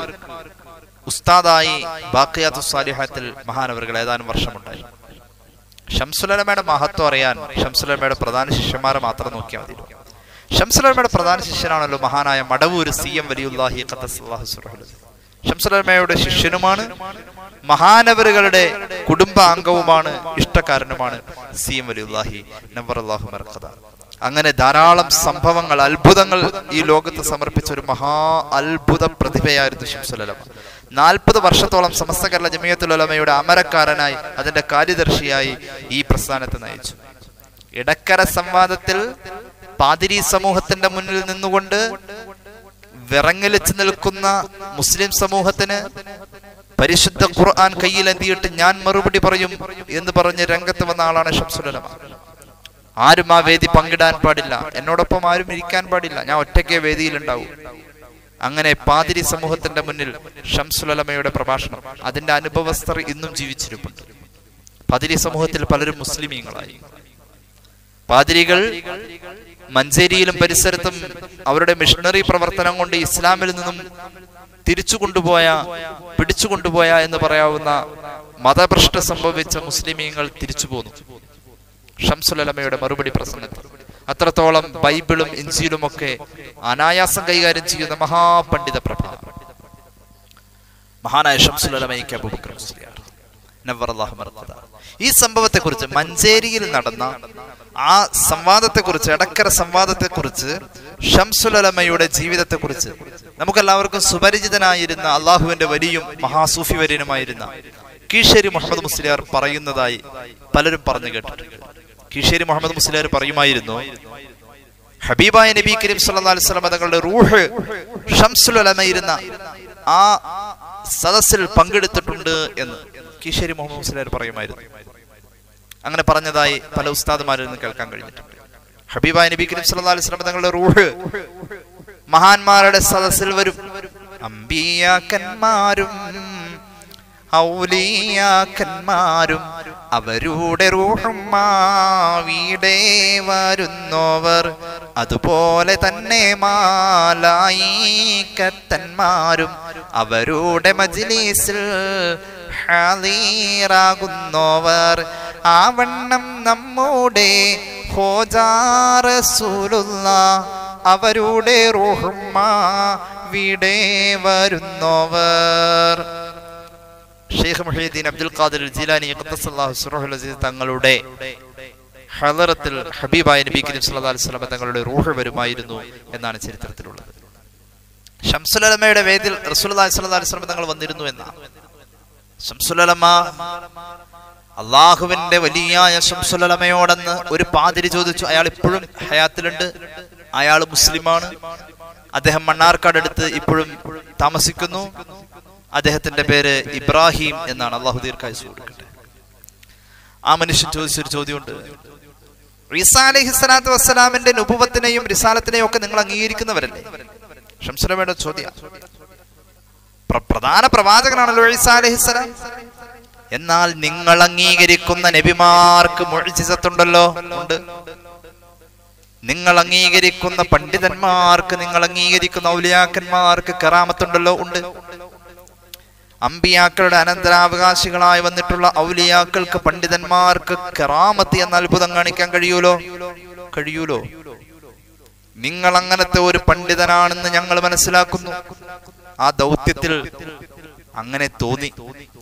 ഉസ്താദായി ബാക്കിയാത്തു സാലിഹാത്തിൽ മഹാനവറുകൾ ഏതാനും വർഷമുണ്ടായി ഷംസുലമയുടെ മഹത്വം അറിയാൻ ഷംസുലമയുടെ പ്രധാന ശിഷ്യന്മാരെ മാത്രം നോക്കിയാൽ മതി ഷംസുലമയുടെ പ്രധാന ശിഷ്യനാണല്ലോ മഹാനായ മടവൂര് സി എം വലിയുല്ലാഹി ഖദ്ദസല്ലാഹു സുറഹുൽ ഷംസുലമയുടെ ശിഷ്യനുമാണ് മഹാനവറുകളുടെ കുടുംബാംഗവുമാണ് ഇഷ്ടക്കാരനുമാണ് സി എം വലിയുല്ലാഹി നവറല്ലാഹു മർക്കഥ അങ്ങനെ ധാരാളം സംഭവങ്ങൾ അത്ഭുതങ്ങൾ ഈ ലോകത്ത് സമർപ്പിച്ച ഒരു മഹാ അത്ഭുത പ്രതിഭയായിരുന്നു ഷംസുലമ നാൽപ്പത് വർഷത്തോളം സമസ്ത കേരള ജമിയത്തുലമയുടെ അമരക്കാരനായി അതിന്റെ കാര്യദർശിയായി ഈ പ്രസ്ഥാനത്തെ നയിച്ചു ഇടക്കര സംവാദത്തിൽ പാതിരി സമൂഹത്തിന്റെ മുന്നിൽ നിന്നുകൊണ്ട് വിറങ്ങലിച്ചു നിൽക്കുന്ന മുസ്ലിം സമൂഹത്തിന് പരിശുദ്ധ ഖുർആൻ കയ്യിലെന്തിയിട്ട് ഞാൻ മറുപടി പറയും എന്ന് പറഞ്ഞ് രംഗത്ത് വന്ന ആളാണ് ഷംസുലമ ആരും ആ വേദി പങ്കിടാൻ പാടില്ല എന്നോടൊപ്പം ആരും ഇരിക്കാൻ പാടില്ല ഞാൻ ഒറ്റയ്ക്കേ വേദിയിലുണ്ടാവും അങ്ങനെ പാതിരി സമൂഹത്തിന്റെ മുന്നിൽ ഷംസുലമയുടെ പ്രഭാഷണം അതിന്റെ അനുഭവസ്ഥർ ഇന്നും ജീവിച്ചിരിപ്പുണ്ട് പാതിരി സമൂഹത്തിൽ പലരും മുസ്ലിമീങ്ങളായി പാതിരികൾ മഞ്ചേരിയിലും പരിസരത്തും അവരുടെ മിഷണറി പ്രവർത്തനം കൊണ്ട് ഇസ്ലാമിൽ നിന്നും തിരിച്ചു കൊണ്ടുപോയ പിടിച്ചു കൊണ്ടുപോയ എന്ന് പറയാവുന്ന മതഭ്രഷ്ട സംഭവിച്ച മുസ്ലിമീങ്ങൾ തിരിച്ചു പോന്നു ഷംസുലമയുടെ മറുപടി പ്രസംഗത്തിൽ അത്രത്തോളം ബൈബിളും ഇഞ്ചിയിലും ഒക്കെ അനായാസം കൈകാര്യം ചെയ്യുന്ന മഹാപണ്ഡിത പ്രഭ മഹാനായ ഷംസുലമയ്ക്ക് അബൂബക്കർ മുസ്ലിയാർ നവ്വറല്ലാഹു മർക്കദ. ഈ സംഭവത്തെ കുറിച്ച് മഞ്ചേരിയിൽ നടന്ന ആ സംവാദത്തെ കുറിച്ച് ഇടക്കര സംവാദത്തെ കുറിച്ച് ഷംസുലമയുടെ ജീവിതത്തെ കുറിച്ച് നമുക്കെല്ലാവർക്കും സുപരിചിതനായിരുന്ന അള്ളാഹുവിന്റെ വലിയും മഹാസൂഫി വര്യനുമായിരുന്ന കീശേരി മുഹമ്മദ് മുസ്ലിയാർ പറയുന്നതായി പലരും പറഞ്ഞു കേട്ടിട്ടുണ്ട് കീശേരി മുഹമ്മദ് മുസ്ലിയാർ പറയുമായിരുന്നു ഹബീബായ നബി കരീം സല്ലല്ലാഹു അലൈഹി വസല്ലം തങ്ങളുടെ റൂഹ് ഷംസുലമയിരുന്ന ആ സദസ്സിൽ പങ്കെടുത്തിട്ടുണ്ട് എന്ന് കീശേരി മുഹമ്മദ് മുസ്ലിയാർ പറയുമായിരുന്നു അങ്ങനെ പറഞ്ഞതായി പല ഉസ്താദുമാരിൽ നിന്ന് കേൾക്കാൻ കഴിഞ്ഞിട്ടുണ്ട് ഹബീബായ നബി കരീം സല്ലല്ലാഹു അലൈഹി വസല്ലം തങ്ങളുടെ റൂഹ് മഹാന്മാരുടെ സദസ്സിൽ വരും അമ്പിയാക്കന്മാരും ഔലിയാക്കന്മാരും അവരുടെ റൂഹും മാവിടെ വരുന്നോവർ അതുപോലെ തന്നെ മാലായിക്കത്തന്മാരും അവരുടെ മജ്ലിസിൽ ഹാലീറാകുന്നവർ ആവണ്ണം നമ്മുടെ ഹോജാറസൂലുള്ള അവരുടെ റൂഹുമ്മ വിടെ വരുന്നവർ ഷെയ്ഖ് മുഹീദ്ദീൻ അബ്ദുൽ ഖാദിർ ജിലാനി ഖദ്ദസല്ലാഹു സിറഹുൽ അസീസ് തങ്ങളുടെ ഹലറത്തിൽ ഹബീബായ നബി കരീം സല്ലല്ലാഹു അലൈഹി വസല്ലം തങ്ങളുടെ റൂഹ് വരുമായിരുന്നു എന്നാണ് ചരിത്രത്തിലുള്ളത് ഷംസുലമയുടെ വേദിൽ റസൂലുള്ളാഹി സ്വല്ലല്ലാഹു അലൈഹി വസല്ലം തങ്ങൾ വന്നിരുന്നു എന്നാണ് ഷംസുലമ അള്ളാഹുവിന്റെ വലിയായ ഷംസുലമയോടെന്ന് ഒരു പാതിരി ചോദിച്ചു അയാൾ ഇപ്പോഴും ഹയാത്തിലുണ്ട് അയാൾ മുസ്ലിമാണ് അദ്ദേഹം മണ്ണാർക്കാട് അടുത്ത് ഇപ്പോഴും താമസിക്കുന്നു അദ്ദേഹത്തിന്റെ പേര് ഇബ്രാഹിം എന്നാണ് അള്ളാഹു ദീർഘായുസ് കൊടുക്കട്ടെ ആ മനുഷ്യൻ ചോദിച്ചൊരു ചോദ്യമുണ്ട് ഈസാ അലൈഹി സ്വലാത്തു വസ്സലാമിന്റെ നുപുവത്തിനെയും റിസാലത്തിനെയും ഒക്കെ നിങ്ങൾ അംഗീകരിക്കുന്നവരല്ലേ ഷംസുലമയുടെ ചോദ്യം പ്ര- പ്രധാന പ്രവാചകനാണല്ലോ ഈസാ അലൈഹിസ്സലാം എന്നാൽ നിങ്ങൾ അംഗീകരിക്കുന്ന നബിമാർക്ക് മുഴുജിസത്തുണ്ടല്ലോ ഉണ്ട് നിങ്ങൾ അംഗീകരിക്കുന്ന പണ്ഡിതന്മാർക്ക് നിങ്ങൾ അംഗീകരിക്കുന്ന ഔലിയാക്കന്മാർക്ക് കറാമത്തുണ്ടല്ലോ ഉണ്ട് അമ്പിയാക്കളുടെ അനന്തരാവകാശികളായി വന്നിട്ടുള്ള ഔലിയാക്കൾക്ക് പണ്ഡിതന്മാർക്ക് കറാമത്ത് എന്ന അത്ഭുതം കാണിക്കാൻ കഴിയൂലോ കഴിയൂലോ നിങ്ങൾ അങ്ങനത്തെ ഒരു പണ്ഡിതനാണെന്ന് ഞങ്ങൾ മനസ്സിലാക്കുന്നു ആ ദൗത്യത്തിൽ അങ്ങനെ തോന്നി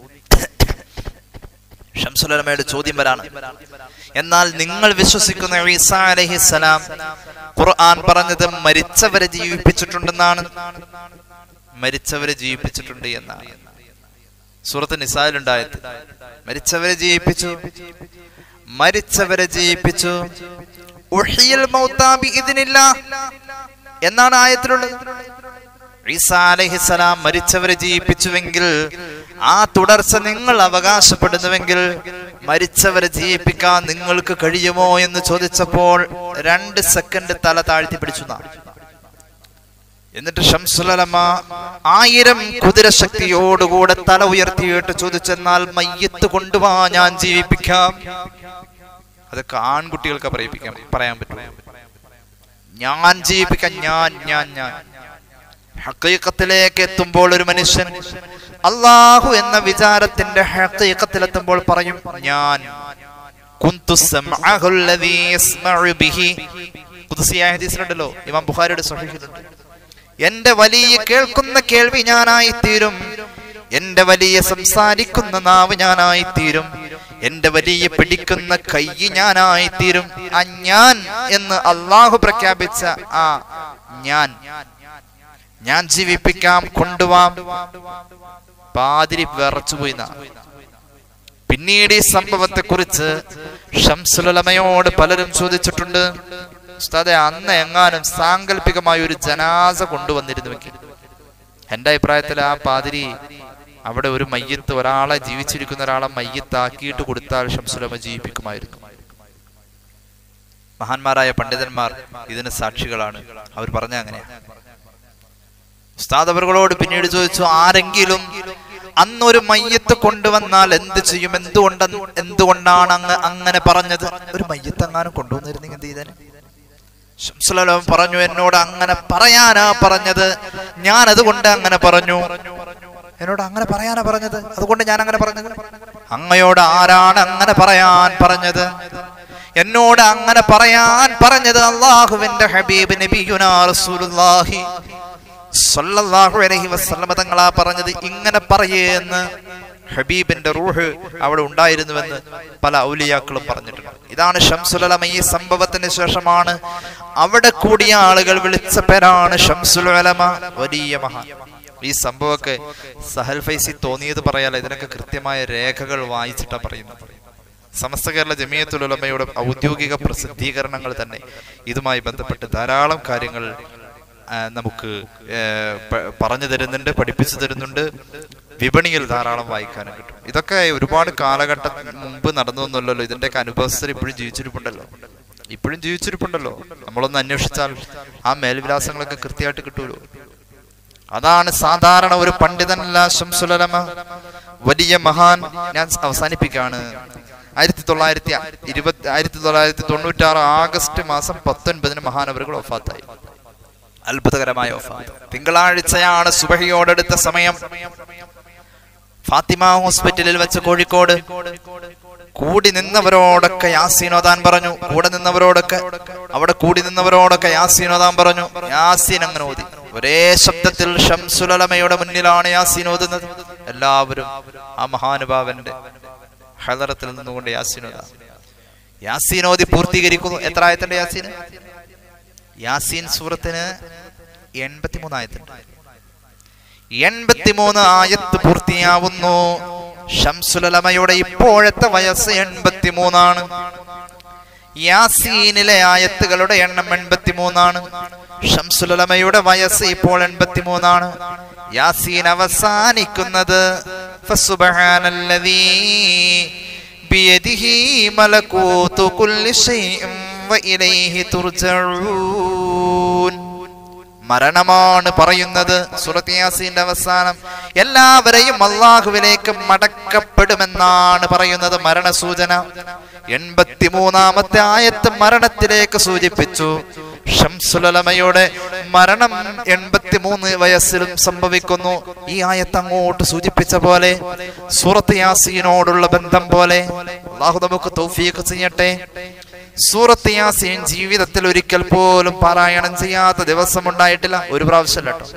ഷംസുലമയുടെ ചോദ്യം വരാണ് എന്നാൽ നിങ്ങൾ വിശ്വസിക്കുന്ന ഈസാ അലഹിസലാം ഖുർആൻ പറഞ്ഞത് മരിച്ചവരെ ജീവിപ്പിച്ചിട്ടുണ്ടെന്നാണ് മരിച്ചവരെ ജീവിപ്പിച്ചിട്ടുണ്ട് എന്നാണ് സൂറത്ത് നിസായിലുണ്ടായത് മരിച്ചവരെ ജീവിപ്പിച്ചു മരിച്ചവരെ ജീവിപ്പിച്ചു ഉഹിയൽ മൗത്താ ബിഇദ്നില്ലാ എന്നാണ് ആയത്തിലുള്ളത് ഈസാ അലഹിസലാം മരിച്ചവരെ ജീവിപ്പിച്ചുവെങ്കിൽ ആ തുടർച്ച നിങ്ങൾ അവകാശപ്പെടുന്നുവെങ്കിൽ മരിച്ചവരെ ജീവിപ്പിക്കാൻ നിങ്ങൾക്ക് കഴിയുമോ എന്ന് ചോദിച്ചപ്പോൾ രണ്ട് സെക്കൻഡ് തല താഴ്ത്തി പിടിച്ചു എന്നാണ്. എന്നിട്ട് ഷംസുലമ ആയിരം കുതിരശക്തിയോടുകൂടെ തല ഉയർത്തിയിട്ട് ചോദിച്ചെന്നാൽ മയ്യത്ത് കൊണ്ടുവാ ഞാൻ ജീവിപ്പിക്കാം അതൊക്കെ ആൺകുട്ടികൾക്ക് പറയിപ്പിക്കാം പറയാൻ പറ്റും ഞാൻ ജീവിപ്പിക്കാം ഞാൻ ഞാൻ ഞാൻ ഹക്കീക്കത്തിലേക്ക് എത്തുമ്പോൾ ഒരു മനുഷ്യൻ അള്ളാഹു എന്ന വിചാരത്തിന്റെ ഹക്കീക്കത്തിലെത്തുമ്പോൾ പറയും ഞാൻ കുന്തു സമഅഹു അല്ലദീ യസ്മഉ ബിഹി ഖുദ്സിയായ ഹദീസിലുണ്ടല്ലോ ഇമാം ബുഖാരിയുടെ സ്വഹീഹിലുണ്ട് എന്റെ വലിയ കേൾക്കുന്ന കേൾവി ഞാനായി തീരും എന്റെ വലിയ സംസാരിക്കുന്ന നാവ് ഞാനായി തീരും എന്റെ വലിയ പിടിക്കുന്ന കൈ ഞാനായി തീരും ആ ഞാൻ എന്ന് അള്ളാഹു പ്രഖ്യാപിച്ച ആ ഞാൻ ഞാൻ ജീവിപ്പിക്കാം കൊണ്ടുവാം പാതിരി വിറച്ചുപോയി എന്നാ. പിന്നീട് ഈ സംഭവത്തെ കുറിച്ച് ഷംസുലമയോട് പലരും ചോദിച്ചിട്ടുണ്ട് ഉസ്താദെ അന്ന് എങ്ങാനും സാങ്കല്പികമായ ഒരു ജനാസ കൊണ്ടുവന്നിരുന്നുവെങ്കിൽ എന്റെ അഭിപ്രായത്തിൽ ആ പാതിരി അവിടെ ഒരു മയ്യത്ത് ഒരാളെ ജീവിച്ചിരിക്കുന്ന ഒരാളെ മയ്യത്താക്കിയിട്ട് കൊടുത്താൽ ഷംസുലമ ജീവിപ്പിക്കുമായിരുന്നു മഹാന്മാരായ പണ്ഡിതന്മാർ ഇതിന് സാക്ഷികളാണ് അവർ പറഞ്ഞ അങ്ങനെയാണ് ഉസ്താദ് അവர்களോട് പിന്നീട് ചോദിച്ചു ആരെങ്കിലും അന്നൊരു മയ്യത്ത് കൊണ്ടുവന്നാൽ എന്ത് ചെയ്യും എന്തുകൊണ്ട് എന്തുകൊണ്ടാണ് അങ്ങ് അങ്ങനെ പറഞ്ഞത് ഒരു മയ്യത്ത് എങ്ങാനും കൊണ്ടുവന്നിരുന്നെങ്കിൽ എന്ത് ചെയ്തേനെ ശംസുലം പറഞ്ഞു എന്നോട് അങ്ങനെ പറയാനാ പറഞ്ഞത് ഞാൻ അതുകൊണ്ട് അങ്ങനെ പറഞ്ഞു എന്നോട് അങ്ങനെ പറയാനാ പറഞ്ഞത് അതുകൊണ്ട് ഞാൻ അങ്ങനെ പറഞ്ഞത് അങ്ങയോട് ആരാണ് അങ്ങനെ പറയാൻ പറഞ്ഞത് എന്നോട് അങ്ങനെ പറയാൻ പറഞ്ഞത് അള്ളാഹുവിന്റെ ഹബീബ് നബിയുനാ റസൂലുള്ളാഹി സല്ലല്ലാഹു അലൈഹി വസല്ലമ തങ്ങളാ പറഞ്ഞത് ഇങ്ങനെ പറയേന്ന് ഹബീബിന്റെ റൂഹ് അവിടെ ഉണ്ടായിരുന്നുവെന്ന് പല ഔലിയാക്കളും പറഞ്ഞിട്ടുണ്ട് ഇതാണ് ഷംസുലമ ഈ സംഭവത്തിന് ശേഷമാണ് അവിടെ കൂടിയ ആളുകൾ വിളിച്ച പേരാണ് ഷംസുലമ വലിയ മഹാൻ ഈ സംഭവമൊക്കെ സഹൽ ഫൈസി തോന്നിയത് പറയാല ഇതിനൊക്കെ കൃത്യമായ രേഖകൾ വായിച്ചിട്ടാ പറയുന്നത് സമസ്ത കേരള ജമിയത്തുലമയുടെ ഔദ്യോഗിക പ്രസിദ്ധീകരണങ്ങൾ തന്നെ ഇതുമായി ബന്ധപ്പെട്ട് ധാരാളം കാര്യങ്ങൾ ആ, നമുക്ക് ഏ, പ- പറഞ്ഞു തരുന്നുണ്ട് പഠിപ്പിച്ചു തരുന്നുണ്ട് വിപണിയിൽ ധാരാളം വായിക്കാനും കിട്ടും ഇതൊക്കെ ഒരുപാട് കാലഘട്ടം മുമ്പ് നടന്നൊന്നുമല്ലല്ലോ ഇതിന്റെയൊക്കെ അനുഭവസ്ഥർ ഇപ്പോഴും ജീവിച്ചിരിപ്പുണ്ടല്ലോ ഇപ്പോഴും ജീവിച്ചിരിപ്പുണ്ടല്ലോ നമ്മളൊന്ന് അന്വേഷിച്ചാൽ ആ മേൽവിലാസങ്ങളൊക്കെ കൃത്യമായിട്ട് കിട്ടുമല്ലോ അതാണ് സാധാരണ ഒരു പണ്ഡിതനല്ല ശംസുലമ വലിയ മഹാൻ ഞാൻ അവസാനിപ്പിക്കാണ് ആയിരത്തി തൊള്ളായിരത്തി ഇരുപത്തി ആയിരത്തി തൊള്ളായിരത്തി തൊണ്ണൂറ്റി ആറ് ആഗസ്റ്റ് മാസം പത്തൊൻപതിന് മഹാനവറുകൾ ഒഫാത്തായി അത്ഭുതകരമായ ഒഫാത്ത് തിങ്കളാഴ്ചയാണ് സുബഹിയോടടുത്ത സമയം ഫാത്തിമ ഹോസ്പിറ്റലിൽ വെച്ച് കോഴിക്കോട് കൂടി നിന്നവരോടൊക്കെ യാസീനോദാൻ പറഞ്ഞു കൂടെ നിന്നവരോടൊക്കെ അവിടെ കൂടി നിന്നവരോടൊക്കെ യാസീനോദാൻ പറഞ്ഞു യാസീൻ അങ്ങനെ ഓതി ഒരേ ശബ്ദത്തിൽ ഷംസുലമയുടെ മുന്നിലാണ് യാസീൻ ഓതുന്നത് എല്ലാവരും ആ മഹാനുഭാവന്റെ ഹദറത്തിൽ നിന്നുകൊണ്ട് യാസീനോദാൻ യാസീൻ ഓതി പൂർത്തീകരിക്കുന്നു എത്ര ആയത്തിന്റെ യാസീൻ യാസീൻ സൂറത്തിന് എൺപത്തിമൂന്ന് ആയത്തുണ്ട് എൺപത്തിമൂന്ന് ആയത്ത് പൂർത്തിയാവുന്നു ഷംസുലമയുടെ ഇപ്പോഴത്തെ വയസ്സ് എൺപത്തിമൂന്നാണ് യാസീനിലെ ആയത്തുകളുടെ എണ്ണം എൺപത്തിമൂന്നാണ് ഷംസുലമയുടെ വയസ്സ് ഇപ്പോൾ എൺപത്തിമൂന്നാണ് യാസീൻ അവസാനിക്കുന്നത് ഫസുബ്ഹാനല്ലദീ ബിയദിഹി മലകൂതു കുല്ലി ശൈഇൻ വഇലൈഹി തുർജഊൻ മരണമാണ് പറയുന്നത് സൂറത്ത് യാസീന്റെ അവസാനം എല്ലാവരെയും അള്ളാഹുവിലേക്ക് മടക്കപ്പെടുമെന്നാണ് പറയുന്നത് മരണസൂചന എൺപത്തിമൂന്നാമത്തെ ആയത്ത് മരണത്തിലേക്ക് സൂചിപ്പിച്ചു ഷംസുലമയുടെ മരണം എൺപത്തിമൂന്ന് വയസ്സിലും സംഭവിക്കുന്നു ഈ ആയത്ത് അങ്ങോട്ട് സൂചിപ്പിച്ച പോലെ സൂറത്ത് യാസീനോടുള്ള ബന്ധം പോലെ അള്ളാഹു നമുക്ക് തൗഫീഖ് ചെയ്യട്ടെ സൂറത്ത് യാസീൻ ജീവിതത്തിൽ ഒരിക്കൽ പോലും പാരായണം ചെയ്യാത്ത ദിവസം ഉണ്ടായിട്ടില്ല ഒരു പ്രാവശ്യമല്ല കേട്ടോ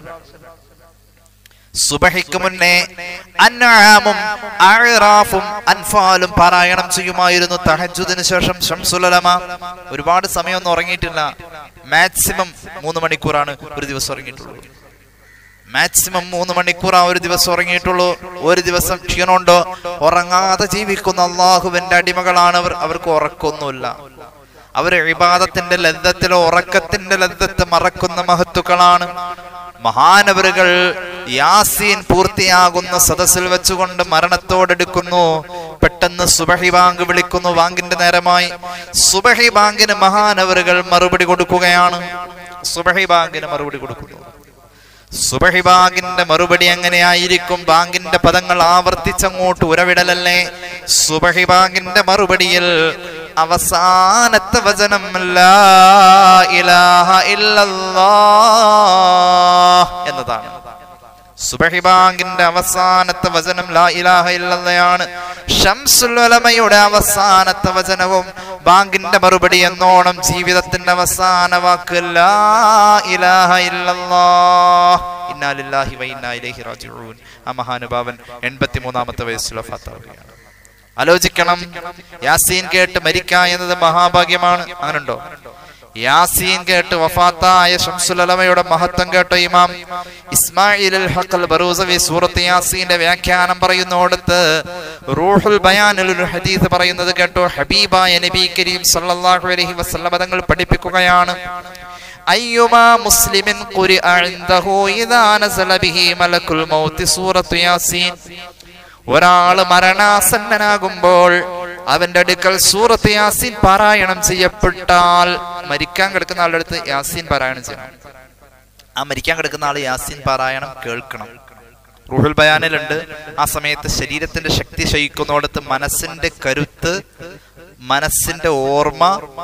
സുബഹിക്ക് മുന്നേ അന്നാമും അഅ്റാഫും അൻഫാലും പാരായണം ചെയ്യുമായിരുന്നു തഹജുദിന് ശേഷം ഷംസുലമ ഒരുപാട് സമയമൊന്നും ഉറങ്ങിയിട്ടില്ല മാക്സിമം മൂന്ന് മണിക്കൂറാണ് ഒരു ദിവസം ഉറങ്ങിയിട്ടുള്ളത് മാക്സിമം മൂന്ന് മണിക്കൂർ ആ ഒരു ദിവസം ഉറങ്ങിയിട്ടുള്ളൂ ഒരു ദിവസം ക്ഷീണമുണ്ടോ ഉറങ്ങാതെ ജീവിക്കുന്ന അള്ളാഹുവിന്റെ അടിമകളാണ് അവർ അവർക്ക് ഉറക്കൊന്നുമില്ല അവർ വിവാദത്തിന്റെ ലബ്ധത്തിലോ ഉറക്കത്തിന്റെ ലബ്ധത്ത് മറക്കുന്ന മഹത്തുക്കളാണ് മഹാനവറുകൾ യാസീൻ പൂർത്തിയാകുന്ന സദസ്സിൽ വെച്ചുകൊണ്ട് മരണത്തോടെടുക്കുന്നു പെട്ടെന്ന് സുബഹി ബാങ്ക് വിളിക്കുന്നു ബാങ്കിന്റെ നേരമായി സുബഹി ബാങ്കിന് മഹാനവറുകൾ മറുപടി കൊടുക്കുകയാണ് സുബഹി ബാങ്കിന് മറുപടി കൊടുക്കുന്നു സുബഹി ബാങ്കിന്റെ മറുപടി എങ്ങനെയായിരിക്കും ബാങ്കിന്റെ പദങ്ങൾ ആവർത്തിച്ചങ്ങോട്ട് ഉരവിടലല്ലേ സുബഹി ബാങ്കിന്റെ മറുപടിയിൽ അവസാനത്തെ വചനം ലാ ഇലാഹ ഇല്ലല്ലാഹ് എന്നതാണ് സുബഹി ബാങ്കിന്റെ അവസാനത്തെ വചനം ലാ ഇലാഹ ഇല്ലല്ലയാണ് ഷംസുൽ ഉലമയുടെ അവസാനത്തെ വചനവും ബാങ്കിന്റെ മറുപടി എന്നോണം ജീവിതത്തിന്റെ അവസാന വാക്ക് ലാ ഇലാഹ ഇല്ലല്ലാഹ് ഇന്നാ ലില്ലാഹി വ ഇന്നാ ഇലൈഹി റാജിഊൻ ആ മഹാനുഭാവൻ എൺപത്തിമൂന്നാമത്തെ വയസ്സിൽ വഫാത്താവുകയാണ് ആലോചിക്കണം യാസീൻ കേട്ട് മരിക്ക എന്നത് മഹാഭാഗ്യമാണ് അങ്ങനുണ്ടോ യാസീൻ കേട്ട് വഫാത്തായ ഷംസുലമയുടെ മഹത്വം കേട്ട ഇമാം ഇസ്മായിൽ ഹഖൽ ബറൂസവി സൂറത്ത് യാസീന്റെ വ്യാഖ്യാനം പറയുന്നോടത്ത് റൂഹുൽ ബയാനിൽ ഒരു ഹദീസ് പറയുന്നത് കേട്ടോ ഹബീബായ നബി കരീം സല്ലല്ലാഹു അലൈഹി വസല്ലം തങ്ങൾ പഠിപ്പിക്കുകയാണ് അയ്യുമാ മുസ്ലിമിൻ ഖുരിഅ ഇൻദഹു ഇദാ നസല ബിഹി മലക്കുൽ മൗത്ത് സൂറത്തു യാസീൻ ഒരാള് മരണാസന്നനാകുമ്പോൾ അവന്റെ അടുക്കൽ സൂറത്ത് യാസീൻ പാരായണം ചെയ്യപ്പെട്ടാൽ മരിക്കാൻ കിടക്കുന്ന ആളുടെ അടുത്ത് യാസീൻ പാരായണം ചെയ്യണം ആ മരിക്കാൻ കിടക്കുന്ന ആള് യാസീൻ പാരായണം കേൾക്കണം റൂഹുൽ ബയാനിലുണ്ട് ആ സമയത്ത് ശരീരത്തിന്റെ ശക്തി ക്ഷയിക്കുന്നിടത്ത് മനസ്സിന്റെ കരുത്ത് മനസ്സിന്റെ ഓർമ്മ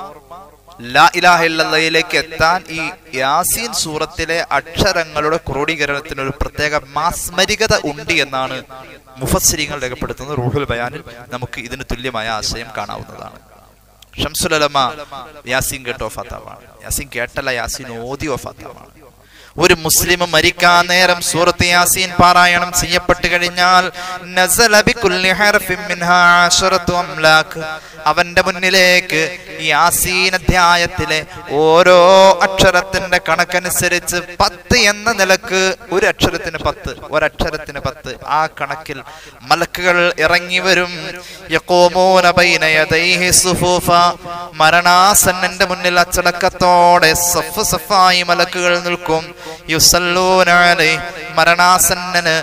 ലാ ഇലാഹ ഇല്ലല്ലയിലേക്ക് എത്താൻ ഈ യാസീൻ സൂറത്തിലെ അക്ഷരങ്ങളുടെ ക്രോഡീകരണത്തിന് ഒരു പ്രത്യേക മാസ്മരികത ഉണ്ട് എന്നാണ് മുഫസ്സിരിങ്ങൾ രേഖപ്പെടുത്തുന്നത് റൂഹുൽ ബയാനിൽ നമുക്ക് ഇതിന് തുല്യമായ ആശയം കാണാവുന്നതാണ് ഷംസുലമ യാസീൻ കേട്ടോ ഫാത്താവാണ് യാസീൻ കേട്ടല്ല യാസീൻ ഓതി ഫാത്താവാണ് ഒരു മുസ്ലിം മരിക്കാൻ നേരം സൂറത്ത് യാസീൻ പാരായണം ചെയ്യപ്പെട്ടു കഴിഞ്ഞാൽ നസല ബികുല്ലി ഹർഫിൻ മിൻഹാ അശറത്തു അംലാക്ക് അവന്റെ മുന്നിലേക്ക് യാസീൻ അധ്യായത്തിലെ ഓരോ അക്ഷരത്തിന്റെ കണക്കനുസരിച്ച് പത്ത് എന്ന നിലക്ക് ഒരു അക്ഷരത്തിന് പത്ത് ഒരക്ഷരത്തിന് പത്ത് ആ കണക്കിൽ മലക്കുകൾ ഇറങ്ങി വരും യഖൂമൂന ബൈന യദൈഹി സുഫൂഫ മരണാസന്നന്റെ മുന്നിൽ അച്ചടക്കത്തോടെ സഫ് സഫായി മലക്കുകൾ നിൽക്കും യുസല്ലൂന അലൈഹി മരണാസന്നന്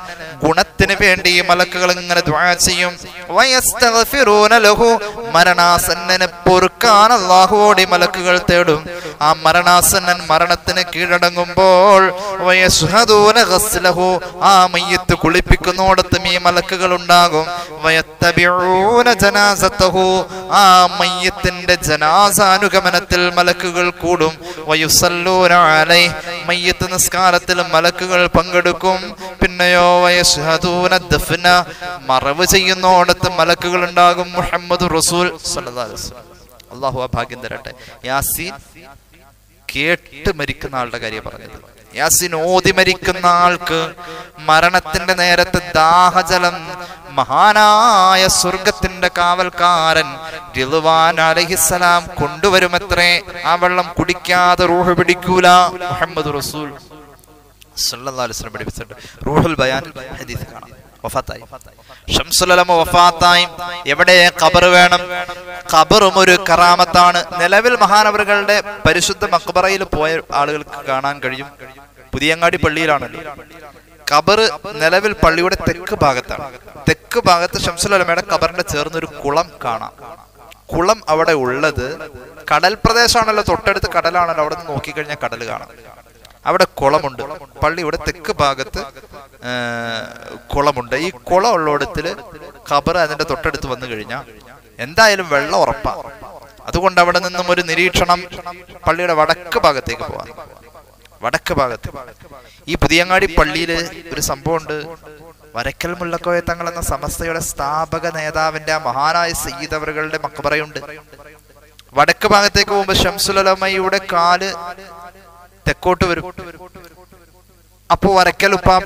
ഗുണത്തിന് വേണ്ടി ഈ മലക്കുകൾ ഇങ്ങനെ ദ്വാ ചെയ്യും വയസ്തഗ്ഫിറൂന ലഹു മരണാസന്നനെ പൊറുക്കാൻ അള്ളാഹുവോട് ഈ മലക്കുകൾ തേടും ആ മരണാസന്നൻ മരണത്തിന് കീഴടങ്ങുമ്പോൾ വയസ്ഹദൂന ഗസ്ലഹു ആ മയ്യത്ത് കുളിപ്പിക്കുന്നോടത്തും ഈ മലക്കുകൾ ഉണ്ടാകും വയത്തബിഊന ജനാസത്തഹു ആ മയ്യത്തിന്റെ ജനാസാനുഗമനത്തിൽ മലക്കുകൾ കൂടും വയുസല്ലൂന അലൈ മയ്യത്ത് നിസ്കാരത്തിൽ മലക്കുകൾ പങ്കെടുക്കും പിന്നെയോ വയസ്ഹദൂന ദഫ്ന മറവ് ചെയ്യുന്നോടത്ത് മലക്കുകൾ ഉണ്ടാകും മുഹമ്മദ് റസൂൽ സല്ലല്ലാഹു അലൈഹി വസല്ലം അള്ളാഹു ആ ഭാഗ്യം തരട്ടെ യാസീൻ കേട്ട് മരിക്കുന്ന ആളുടെ കാര്യം പറഞ്ഞത് യാസിൻ ഓതി മരിക്കുന്ന ആൾക്ക് മരണത്തിന്റെ നേരത്തെ ദാഹജലം മഹാനായ സ്വർഗത്തിന്റെ കാവൽക്കാരൻ റിളുവാൻ അലഹിസലാം കൊണ്ടുവരുമത്രേ ആ വെള്ളം കുടിക്കാതെ റൂഹ് പിടിക്കൂല മുഹമ്മദ് റസൂൽ സല്ലല്ലാഹു അലൈഹി വസല്ലം പഠിപ്പിച്ചിട്ടുണ്ട് റൂഹുൽ ബയാൻ ഹദീസ് കാണാം വഫാത്തായി ഷംസുലമ വഫാത്തായി എവിടെ ഖബർ വേണം ഖബറും ഒരു കറാമത്താണ് നിലവിൽ മഹാനവറുകളുടെ പരിശുദ്ധ മക്ബറയിൽ പോയ ആളുകൾക്ക് കാണാൻ കഴിയും പുതിയങ്ങാടി പള്ളിയിലാണല്ലോ ഖബർ നിലവിൽ പള്ളിയുടെ തെക്ക് ഭാഗത്താണ് തെക്ക് ഭാഗത്ത് ഷംസുലമയുടെ ഖബറിന്റെ ചേർന്നൊരു കുളം കാണാം കുളം അവിടെ ഉള്ളത് കടൽ പ്രദേശമാണല്ലോ തൊട്ടടുത്ത് കടലാണല്ലോ അവിടെ നിന്ന് നോക്കിക്കഴിഞ്ഞാൽ കടൽ കാണാം അവിടെ കുളമുണ്ട് പള്ളിയുടെ തെക്ക് ഭാഗത്ത് ആ, കുളമുണ്ട് ഈ കുളം ഉള്ളിടത്തില് ഖബർ അതിന്റെ തൊട്ടടുത്ത് വന്നു കഴിഞ്ഞാൽ എന്തായാലും വെള്ളം ഉറപ്പാ അതുകൊണ്ട് അവിടെ നിന്നും ഒരു നിരീക്ഷണം പള്ളിയുടെ വടക്ക് ഭാഗത്തേക്ക് പോവാം വടക്ക് ഭാഗത്ത് ഈ പുതിയങ്ങാടി പള്ളിയില് ഒരു സംഭവമുണ്ട് വരക്കൽ മുല്ലക്കോയ തങ്ങൾ എന്ന സമസ്തയുടെ സ്ഥാപക നേതാവിന്റെ ആ മഹാനായ സയ്യിദവറുകളുടെ മക്ബറയുണ്ട് വടക്ക് ഭാഗത്തേക്ക് പോകുമ്പോ ഷംസുലമയുടെ കാല് തെക്കോട്ട് വരും അപ്പോ വരക്കൽ ഉപ്പാപ്പ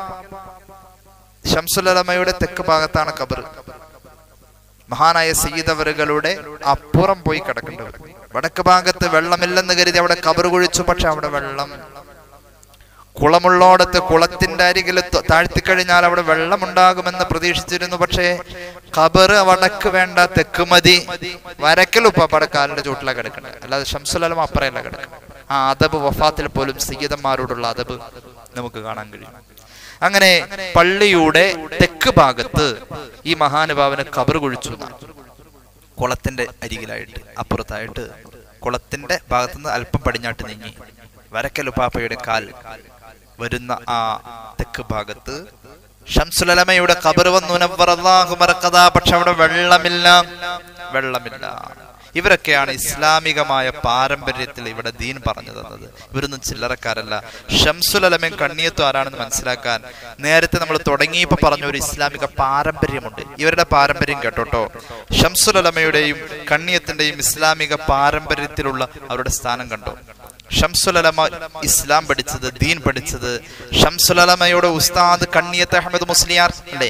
ഷംസുലമയുടെ തെക്ക് ഭാഗത്താണ് കബർ മഹാനായ സയ്യിദവറുകളുടെ അപ്പുറം പോയി കിടക്കേണ്ടത് വടക്ക് ഭാഗത്ത് വെള്ളമില്ലെന്ന് കരുതി അവിടെ കബർ കുഴിച്ചു പക്ഷെ അവിടെ വെള്ളം കുളമുള്ളോടത്ത് കുളത്തിന്റെ അരികിൽ ത- താഴ്ത്തിക്കഴിഞ്ഞാൽ അവിടെ വെള്ളമുണ്ടാകുമെന്ന് പ്രതീക്ഷിച്ചിരുന്നു പക്ഷേ ഖബർ വടക്ക് വേണ്ട തെക്ക് മതി വരക്കൽ ഉപ്പാപ്പയുടെ കാലിന്റെ ചൂട്ടിലാണ് കിടക്കുന്നത് അല്ലാതെ ഷംസുലം അപ്പറയല്ല കിടക്കുന്നത് ആ അതബ് വഫാത്തിൽ പോലും സയ്യിദന്മാരോടുള്ള അതബ് നമുക്ക് കാണാൻ കഴിയും അങ്ങനെ പള്ളിയുടെ തെക്ക് ഭാഗത്ത് ഈ മഹാനുഭാവന് ഖബർ കുഴിച്ചു എന്നാണ് കുളത്തിന്റെ അരികിലായിട്ട് അപ്പുറത്തായിട്ട് കുളത്തിന്റെ ഭാഗത്തുനിന്ന് അല്പം പടിഞ്ഞാട്ട് നീങ്ങി വരക്കലുപ്പാപ്പയുടെ കാൽ വരുന്ന ആ തെക്ക് ഭാഗത്ത് ഷംസുലമയുടെ ഖബർ വന്നു നവ്വറല്ലാഹു മറക്കഥാ പക്ഷെ അവിടെ വെള്ളമില്ല വെള്ളമില്ല ഇവരൊക്കെയാണ് ഇസ്ലാമികമായ പാരമ്പര്യത്തിൽ ഇവിടെ ദീൻ പറഞ്ഞു തന്നത് ഇവരൊന്നും ചില്ലറക്കാരല്ല ഷംസുലമയും കണ്ണിയത്തും ആരാണെന്ന് മനസ്സിലാക്കാൻ നേരത്തെ നമ്മൾ തുടങ്ങിയപ്പോൾ പറഞ്ഞ ഒരു ഇസ്ലാമിക പാരമ്പര്യമുണ്ട് ഇവരുടെ പാരമ്പര്യം കേട്ടോട്ടോ ഷംസുലമയുടെയും കണ്ണിയത്തിന്റെയും ഇസ്ലാമിക പാരമ്പര്യത്തിലുള്ള അവരുടെ സ്ഥാനം കണ്ടോ ഷംസുലമ ഇസ്ലാം പഠിച്ചത് ദീൻ പഠിച്ചത് ഷംസുലമയുടെ ഉസ്താദ് കണ്ണിയത്ത് അഹമ്മദ് മുസ്ലിയാർ അല്ലേ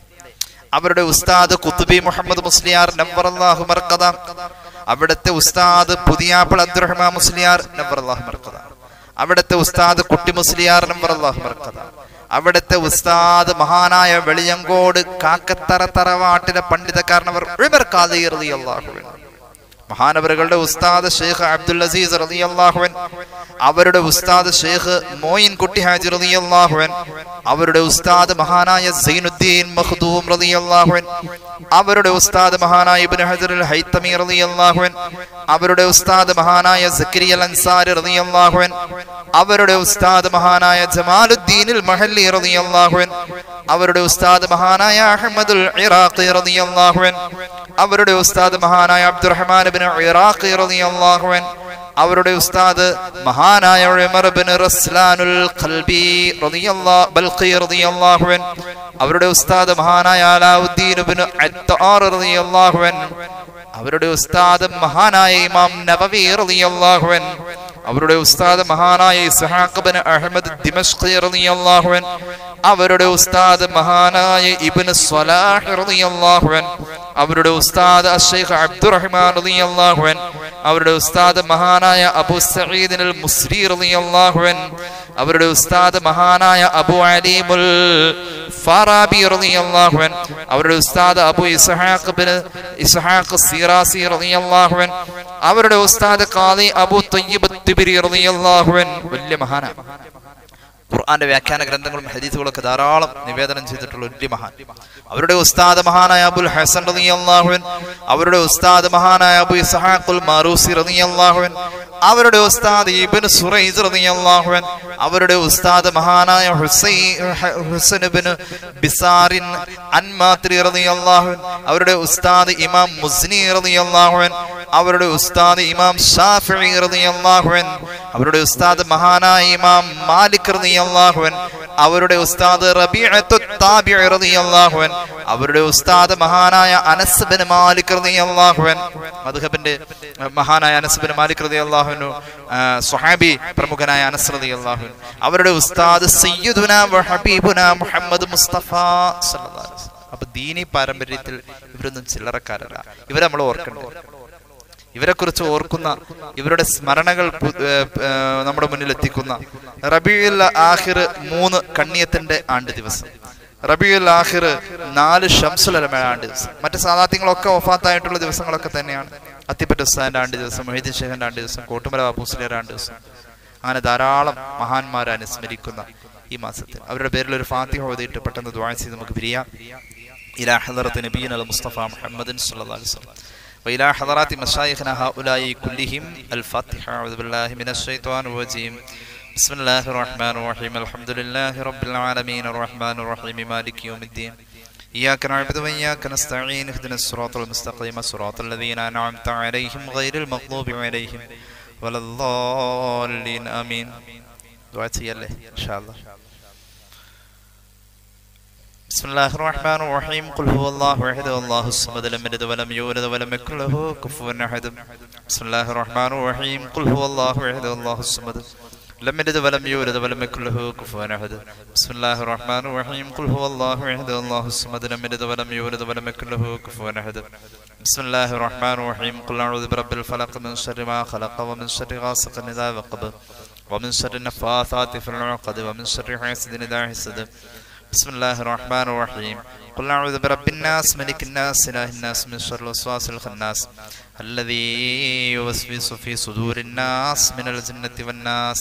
അവരുടെ ഉസ്താദ് കുത്തുബി മുഹമ്മദ് മുസ്ലിയാർ നവറല്ലാഹു മർക്കദ അവിടുത്തെ ഉസ്താദ് പുതിയാപ്പിൾ അബ്ദുറഹ്മാൻ മുസ്ലിയാർ നവറല്ലാഹു മർക്കദ അവിടുത്തെ ഉസ്താദ് കുട്ടി മുസ്ലിയാർ നവറല്ലാഹു മർക്കദ അവിടുത്തെ ഉസ്താദ് മഹാനായ വെളിയങ്കോട് കാക്കത്തറ തറവാട്ടിലെ പണ്ഡിതക്കാരനവർ ഉമർ ഖാദി റളിയല്ലാഹു അൻഹു മഹാനവറുകളുടെ ഉസ്താദ് ഷെയ്ഖ് അബ്ദുൽ അസീസ് റളിയല്ലാഹുവൻ അവരുടെ ഉസ്താദ് ഷെയ്ഖ് മോയിൻ കുട്ടി ഹാജി റളിയല്ലാഹുവൻ അവരുടെ ഉസ്താദ് മഹാനായ സൈനുദ്ദീൻ മഖ്ദൂം റളിയല്ലാഹുവൻ അവരുടെ ഉസ്താദ് മഹാനായ ഇബ്നു ഹജർ അൽ ഹൈത്തമി റളിയല്ലാഹുവൻ അവരുടെ ഉസ്താദ് മഹാനായ സക്കരിയ അൽ അൻസാരി റളിയല്ലാഹുവൻ അവരുടെ ഉസ്താദ് മഹാനായ ജമാലുദ്ദീൻ അൽ മഹല്ലി റളിയല്ലാഹുവൻ അവരുടെ ഉസ്താദ് മഹാനായ അഹമ്മദുൽ ഇറാഖി റളിയല്ലാഹുവൻ അവരുടെ ഉസ്താദ് മഹാനായ അബ്ദുറഹ്മാൻ ബിൻ ഇറാഖി റളിയല്ലാഹു അൻ അവരുടെ ഉസ്താദ് മഹാനായ ഉമർ ബിൻ റസ്ലാനുൽ ഖൽബി റളിയല്ലാഹു ബൽഖി റളിയല്ലാഹു അൻ അവരുടെ ഉസ്താദ് മഹാനായ അലാവുദ്ദീൻ ബിൻ അത്താർ റളിയല്ലാഹു അൻ അവരുടെ ഉസ്താദ് മഹാനായ ഇമാം നബവി റളിയല്ലാഹു അൻ അവരുടെ ഉസ്താദ് മഹാനായ ഇസ്ഹാഖ് ബിൻ അഹ്മദ് ദിമഷ്ഖി റളിയല്ലാഹു അൻ അവരുടെ ഉസ്താദ് മഹാനായ ഇബ്നു സ്വലാഹ് റളിയല്ലാഹു അൻ അവരുടെ ഉസ്താദ് അഷൈഖ് അബ്ദുറഹ്മാൻ റളിയല്ലാഹു അൻ അവരുടെ ഉസ്താദ് മഹാനായ അബു സഈദ് അൽ മുസ്രി റളിയല്ലാഹു അൻ അവരുടെ ഉസ്താദ് മഹാനായ അബു അലീമുൽ ഫാറാബി റളിയല്ലാഹു അൻ അവരുടെ ഉസ്താദ് Abu Ishaq bin Ishaq Shirazi റളിയല്ലാഹു അൻ അവരുടെ ഉസ്താദ് ഖാദി അബു തയ്യിബ് തിബരി റളിയല്ലാഹു അൻ വലിയ മഹാനാണ് ഖുർആന്റെ വ്യാഖ്യാന ഗ്രന്ഥങ്ങളും ഹദീസുകളൊക്കെ ധാരാളം നിവേദനം ചെയ്തിട്ടുള്ള ഒരു മഹാൻ അവരുടെ ഉസ്താദ് മഹാനായ അബുൽ ഹസൻ റളിയല്ലാഹുൻ അവരുടെ ഉസ്താദ് മഹാനായ അബു ഇസ്ഹാഖുൽ മാറൂസി റളിയല്ലാഹുൻ അവരുടെ ഉസ്താദ് ഇബ്നു സുറൈസ് റളിയല്ലാഹുൻ അവരുടെ ഉസ്താദ് മഹാനായ ഹുസൈൻ ഹുസൈൻ ഇബ്നു ബിസാറിൻ അൻമാത്രി റളിയല്ലാഹുൻ അവരുടെ ഉസ്താദ് ഇമാം മുസ്നി റളിയല്ലാഹുൻ അവരുടെ ഉസ്താദ് ഇമാം ഷാഫിഈ റളിയല്ലാഹുൻ അവരുടെ ഉസ്താദ് മഹാനായ ഇമാം മാലിക് റളിയല്ലാഹുൻ അവരുടെ ഉസ്താദ് റബീഅത്തു താബിഈ റളിയല്ലാഹുൻ അവരുടെ ഉസ്താദ് മഹാനായ അനസ് ബിൻ മാലിക് റളിയല്ലാഹുൻ മദ്ഹബിന്റെ മഹാനായ അനസ് ബിൻ മാലിക് റളിയല്ലാഹുനു സ്വഹാബി പ്രമുഖനായ അനസ് റളിയല്ലാഹു അവരുടെ ഉസ്താദ് സയ്യിദുന വ ഹബീബുന മുഹമ്മദ് മുസ്തഫ സല്ലല്ലാഹു അലൈഹി വസല്ലം അപ്പൊ ദീനി പാരമ്പര്യത്തിൽ ഇവരൊന്നും ചില്ലറക്കാരല്ല ഇവരെ നമ്മൾ ഓർക്കേണ്ടത് ഇവരെ കുറിച്ച് ഓർക്കുന്ന ഇവരുടെ സ്മരണകൾ പു- ഏർ, ഏർ, നമ്മുടെ മുന്നിൽ എത്തിക്കുന്ന റബിയുൽ ആഹിർ മൂന്ന് കണ്ണിയത്തിന്റെ ആണ്ട് ദിവസം റബിയുൽ ആഹിർ നാല് ഷംസുലമ ആണ്ട് ദിവസം മറ്റ് സാധാത്യങ്ങളൊക്കെ ഒഫാത്തായിട്ടുള്ള ദിവസങ്ങളൊക്കെ തന്നെയാണ് അത്തിപ്പറ്റ ഉസ്താദിന്റെ ആണ്ട് ദിവസം മൊഹീദ്ദീൻ ഷെഹന്റെ ആണ്ട് ദിവസം കോട്ടുമല ബാബൂസ്ലിയുടെ ആണ്ട് ദിവസം അങ്ങനെ ധാരാളം മഹാന്മാരെ അനുസ്മരിക്കുന്ന ഈ മാസത്തിൽ അവരുടെ പേരിൽ ഒരു ഫാത്തിഹ ഓതിയിട്ട് പെട്ടെന്ന് ദ്വാഴ ചെയ്ത് നമുക്ക് പിരിയാം إلى حضرة نبينا المصطفى محمد صلى الله عليه وسلم وإلى حضرات مشايخنا هؤلاء كلهم الفاتحة أعوذ بالله من الشيطان الرجيم بسم الله الرحمن الرحيم الحمد لله رب العالمين الرحمن الرحيم مالك يوم الدين إياك نعبد وإياك نستعين اهدنا الصراط المستقيم صراط الذين أنعمت عليهم غير المغضوب عليهم ولا الضالين آمين دعاء الله إن شاء الله بسم الله الرحمن الرحيم قل هو الله احد الله الصمد لم يلد ولم يولد ولم يكن له كفوا احد بسم الله الرحمن الرحيم قل هو الله احد الله الصمد لم يلد ولم يولد ولم يكن له كفوا احد بسم الله الرحمن الرحيم قل هو الله احد الله الصمد لم يلد ولم يولد ولم يكن له كفوا احد بسم الله الرحمن الرحيم قل اعوذ برب الفلق من شر ما خلق ومن شر غاسق اذا وقب ومن شر النفاثات في العقد ومن شر حاسد اذا حسد بسم الله الرحمن الرحيم قل أعوذ برب الناس ملك الناس إله الناس من شر الوسواس الخناس الذي يوسوس في صدور الناس من الجنة والناس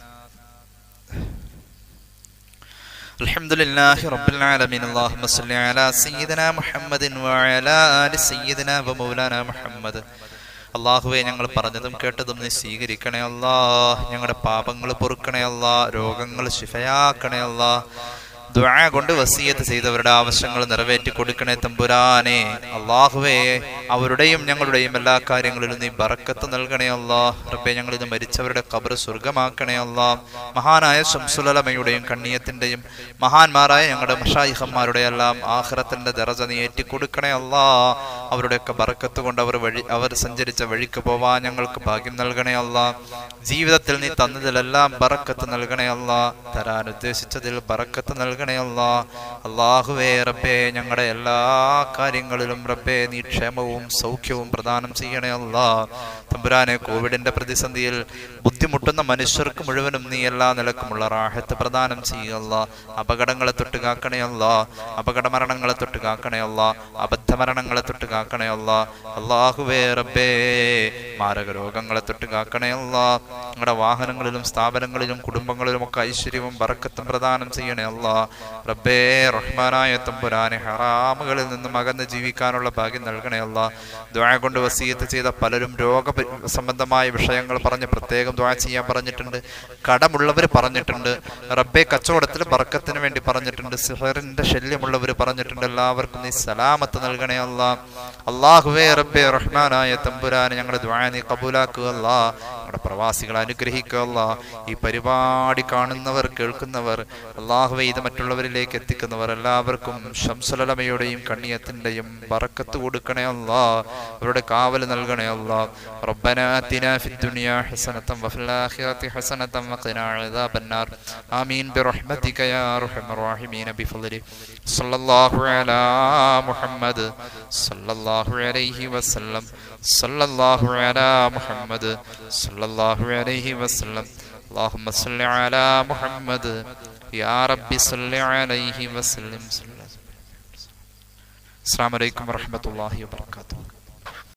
الحمد لله رب العالمين اللهم صل على سيدنا محمد وعلى آل سيدنا ومولانا محمد അള്ളാഹുവെ ഞങ്ങൾ പറഞ്ഞതും കേട്ടതും നീ സ്വീകരിക്കണേ അല്ലാ ഞങ്ങളുടെ പാപങ്ങൾ പൊറുക്കണേ അല്ലാ രോഗങ്ങൾ ശിഫയാക്കണേ അല്ലാ ദുആ കൊണ്ട് വസീയത്ത് ചെയ്തവരുടെ ആവശ്യങ്ങൾ നിറവേറ്റി കൊടുക്കണേ തമ്പുരാനെ അള്ളാഹുവേ അവരുടെയും ഞങ്ങളുടെയും എല്ലാ കാര്യങ്ങളിലും നീ ബറക്കത്ത് നൽകണേ അല്ലാ റബ്ബെ ഞങ്ങൾ ഇത് മരിച്ചവരുടെ കബർ സ്വർഗമാക്കണേ അല്ലാ മഹാനായ ശംസുലമയുടെയും കണ്ണിയത്തിന്റെയും മഹാന്മാരായ ഞങ്ങളുടെ മഷായിഹന്മാരുടെ എല്ലാം ആഹ്റത്തിന്റെ ദറജ നീ ഏറ്റിക്കൊടുക്കണേ അല്ലാ അവരുടെയൊക്കെ ബറക്കത്ത് കൊണ്ട് അവർ വഴി അവർ സഞ്ചരിച്ച വഴിക്ക് പോവാൻ ഞങ്ങൾക്ക് ഭാഗ്യം നൽകണേ അല്ലാ ജീവിതത്തിൽ നീ തന്നതിലെല്ലാം ബറക്കത്ത് നൽകണേ അല്ലാ തരാൻ ഉദ്ദേശിച്ചതിൽ ബറക്കത്ത് നൽകണേ അല്ലാ അള്ളാഹുവേ റബ്ബേ ഞങ്ങളുടെ എല്ലാ കാര്യങ്ങളിലും റബ്ബേ നീ ക്ഷേമവും സൗഖ്യവും പ്രദാനം ചെയ്യണേ അല്ലാ തമ്പുരാനെ കോവിഡിന്റെ പ്രതിസന്ധിയിൽ ബുദ്ധിമുട്ടുന്ന മനുഷ്യർക്ക് മുഴുവനും നീ എല്ലാ നിലക്കുമുള്ള റാഹത്ത് പ്രദാനം ചെയ്യല്ല അപകടങ്ങളെ തൊട്ട് കാക്കണേ അല്ല അപകട മരണങ്ങളെ തൊട്ട് കാക്കണേ അല്ല അബദ്ധ മരണങ്ങളെ തൊട്ട് കാക്കണേ അല്ല അള്ളാഹുവേ റബ്ബേ മാരക രോഗങ്ങളെ തൊട്ട് കാക്കണേ അല്ല ഞങ്ങളുടെ വാഹനങ്ങളിലും സ്ഥാപനങ്ങളിലും കുടുംബങ്ങളിലും ഒക്കെ ഐശ്വര്യവും ബറക്കത്തും പ്രദാനം ചെയ്യണേ അല്ല റബ്ബേ റഹ്മാനായ തമ്പുരാനെ ഹറാമുകളിൽ നിന്നും അകന്ന് ജീവിക്കാനുള്ള ഭാഗ്യം നൽകണേ അല്ല ദ്വാ കൊണ്ട് വസീയത്ത് ചെയ്ത പലരും രോഗ സംബന്ധമായ വിഷയങ്ങൾ പറഞ്ഞ് പ്രത്യേകം ദ്വാ ചെയ്യാൻ പറഞ്ഞിട്ടുണ്ട് കടമുള്ളവർ പറഞ്ഞിട്ടുണ്ട് റബ്ബെ കച്ചവടത്തിൽ ബർക്കത്തിന് വേണ്ടി പറഞ്ഞിട്ടുണ്ട് സിഹറിന്റെ ശല്യമുള്ളവർ പറഞ്ഞിട്ടുണ്ട് എല്ലാവർക്കും നീ സലാമത്ത് നൽകണേ അല്ല അള്ളാഹുവേ റബ്ബെ റഹ്മാനായ തമ്പുരാനെ ഞങ്ങളുടെ ദ്വാ നീ കബൂലാക്കുക അല്ല ഞങ്ങളുടെ പ്രവാസികളെ അനുഗ്രഹിക്കുക അല്ല ഈ പരിപാടി കാണുന്നവർ കേൾക്കുന്നവർ അള്ളാഹുവെ ഇത് മറ്റുള്ളവരിലേക്ക് എത്തിക്കുന്നവർ എല്ലാവർക്കും ശംസലമയുടെയും കണ്ണിയത്തിന്റെയും ബറക്കത്ത് കൊടുക്കണേ അല്ല അവരുടെ കാവൽ നൽകണേ അല്ല ربنا آتنا في الدنيا حسنة وفي الآخرة حسنة وقنا عذاب النار آمين برحمتك يا أرحم الراحمين بفضلك صلى الله على محمد صلى الله عليه وسلم صلى الله على محمد صلى الله عليه وسلم اللهم صل على محمد يا رب صل عليه وسلم السلام عليكم ورحمة الله وبركاته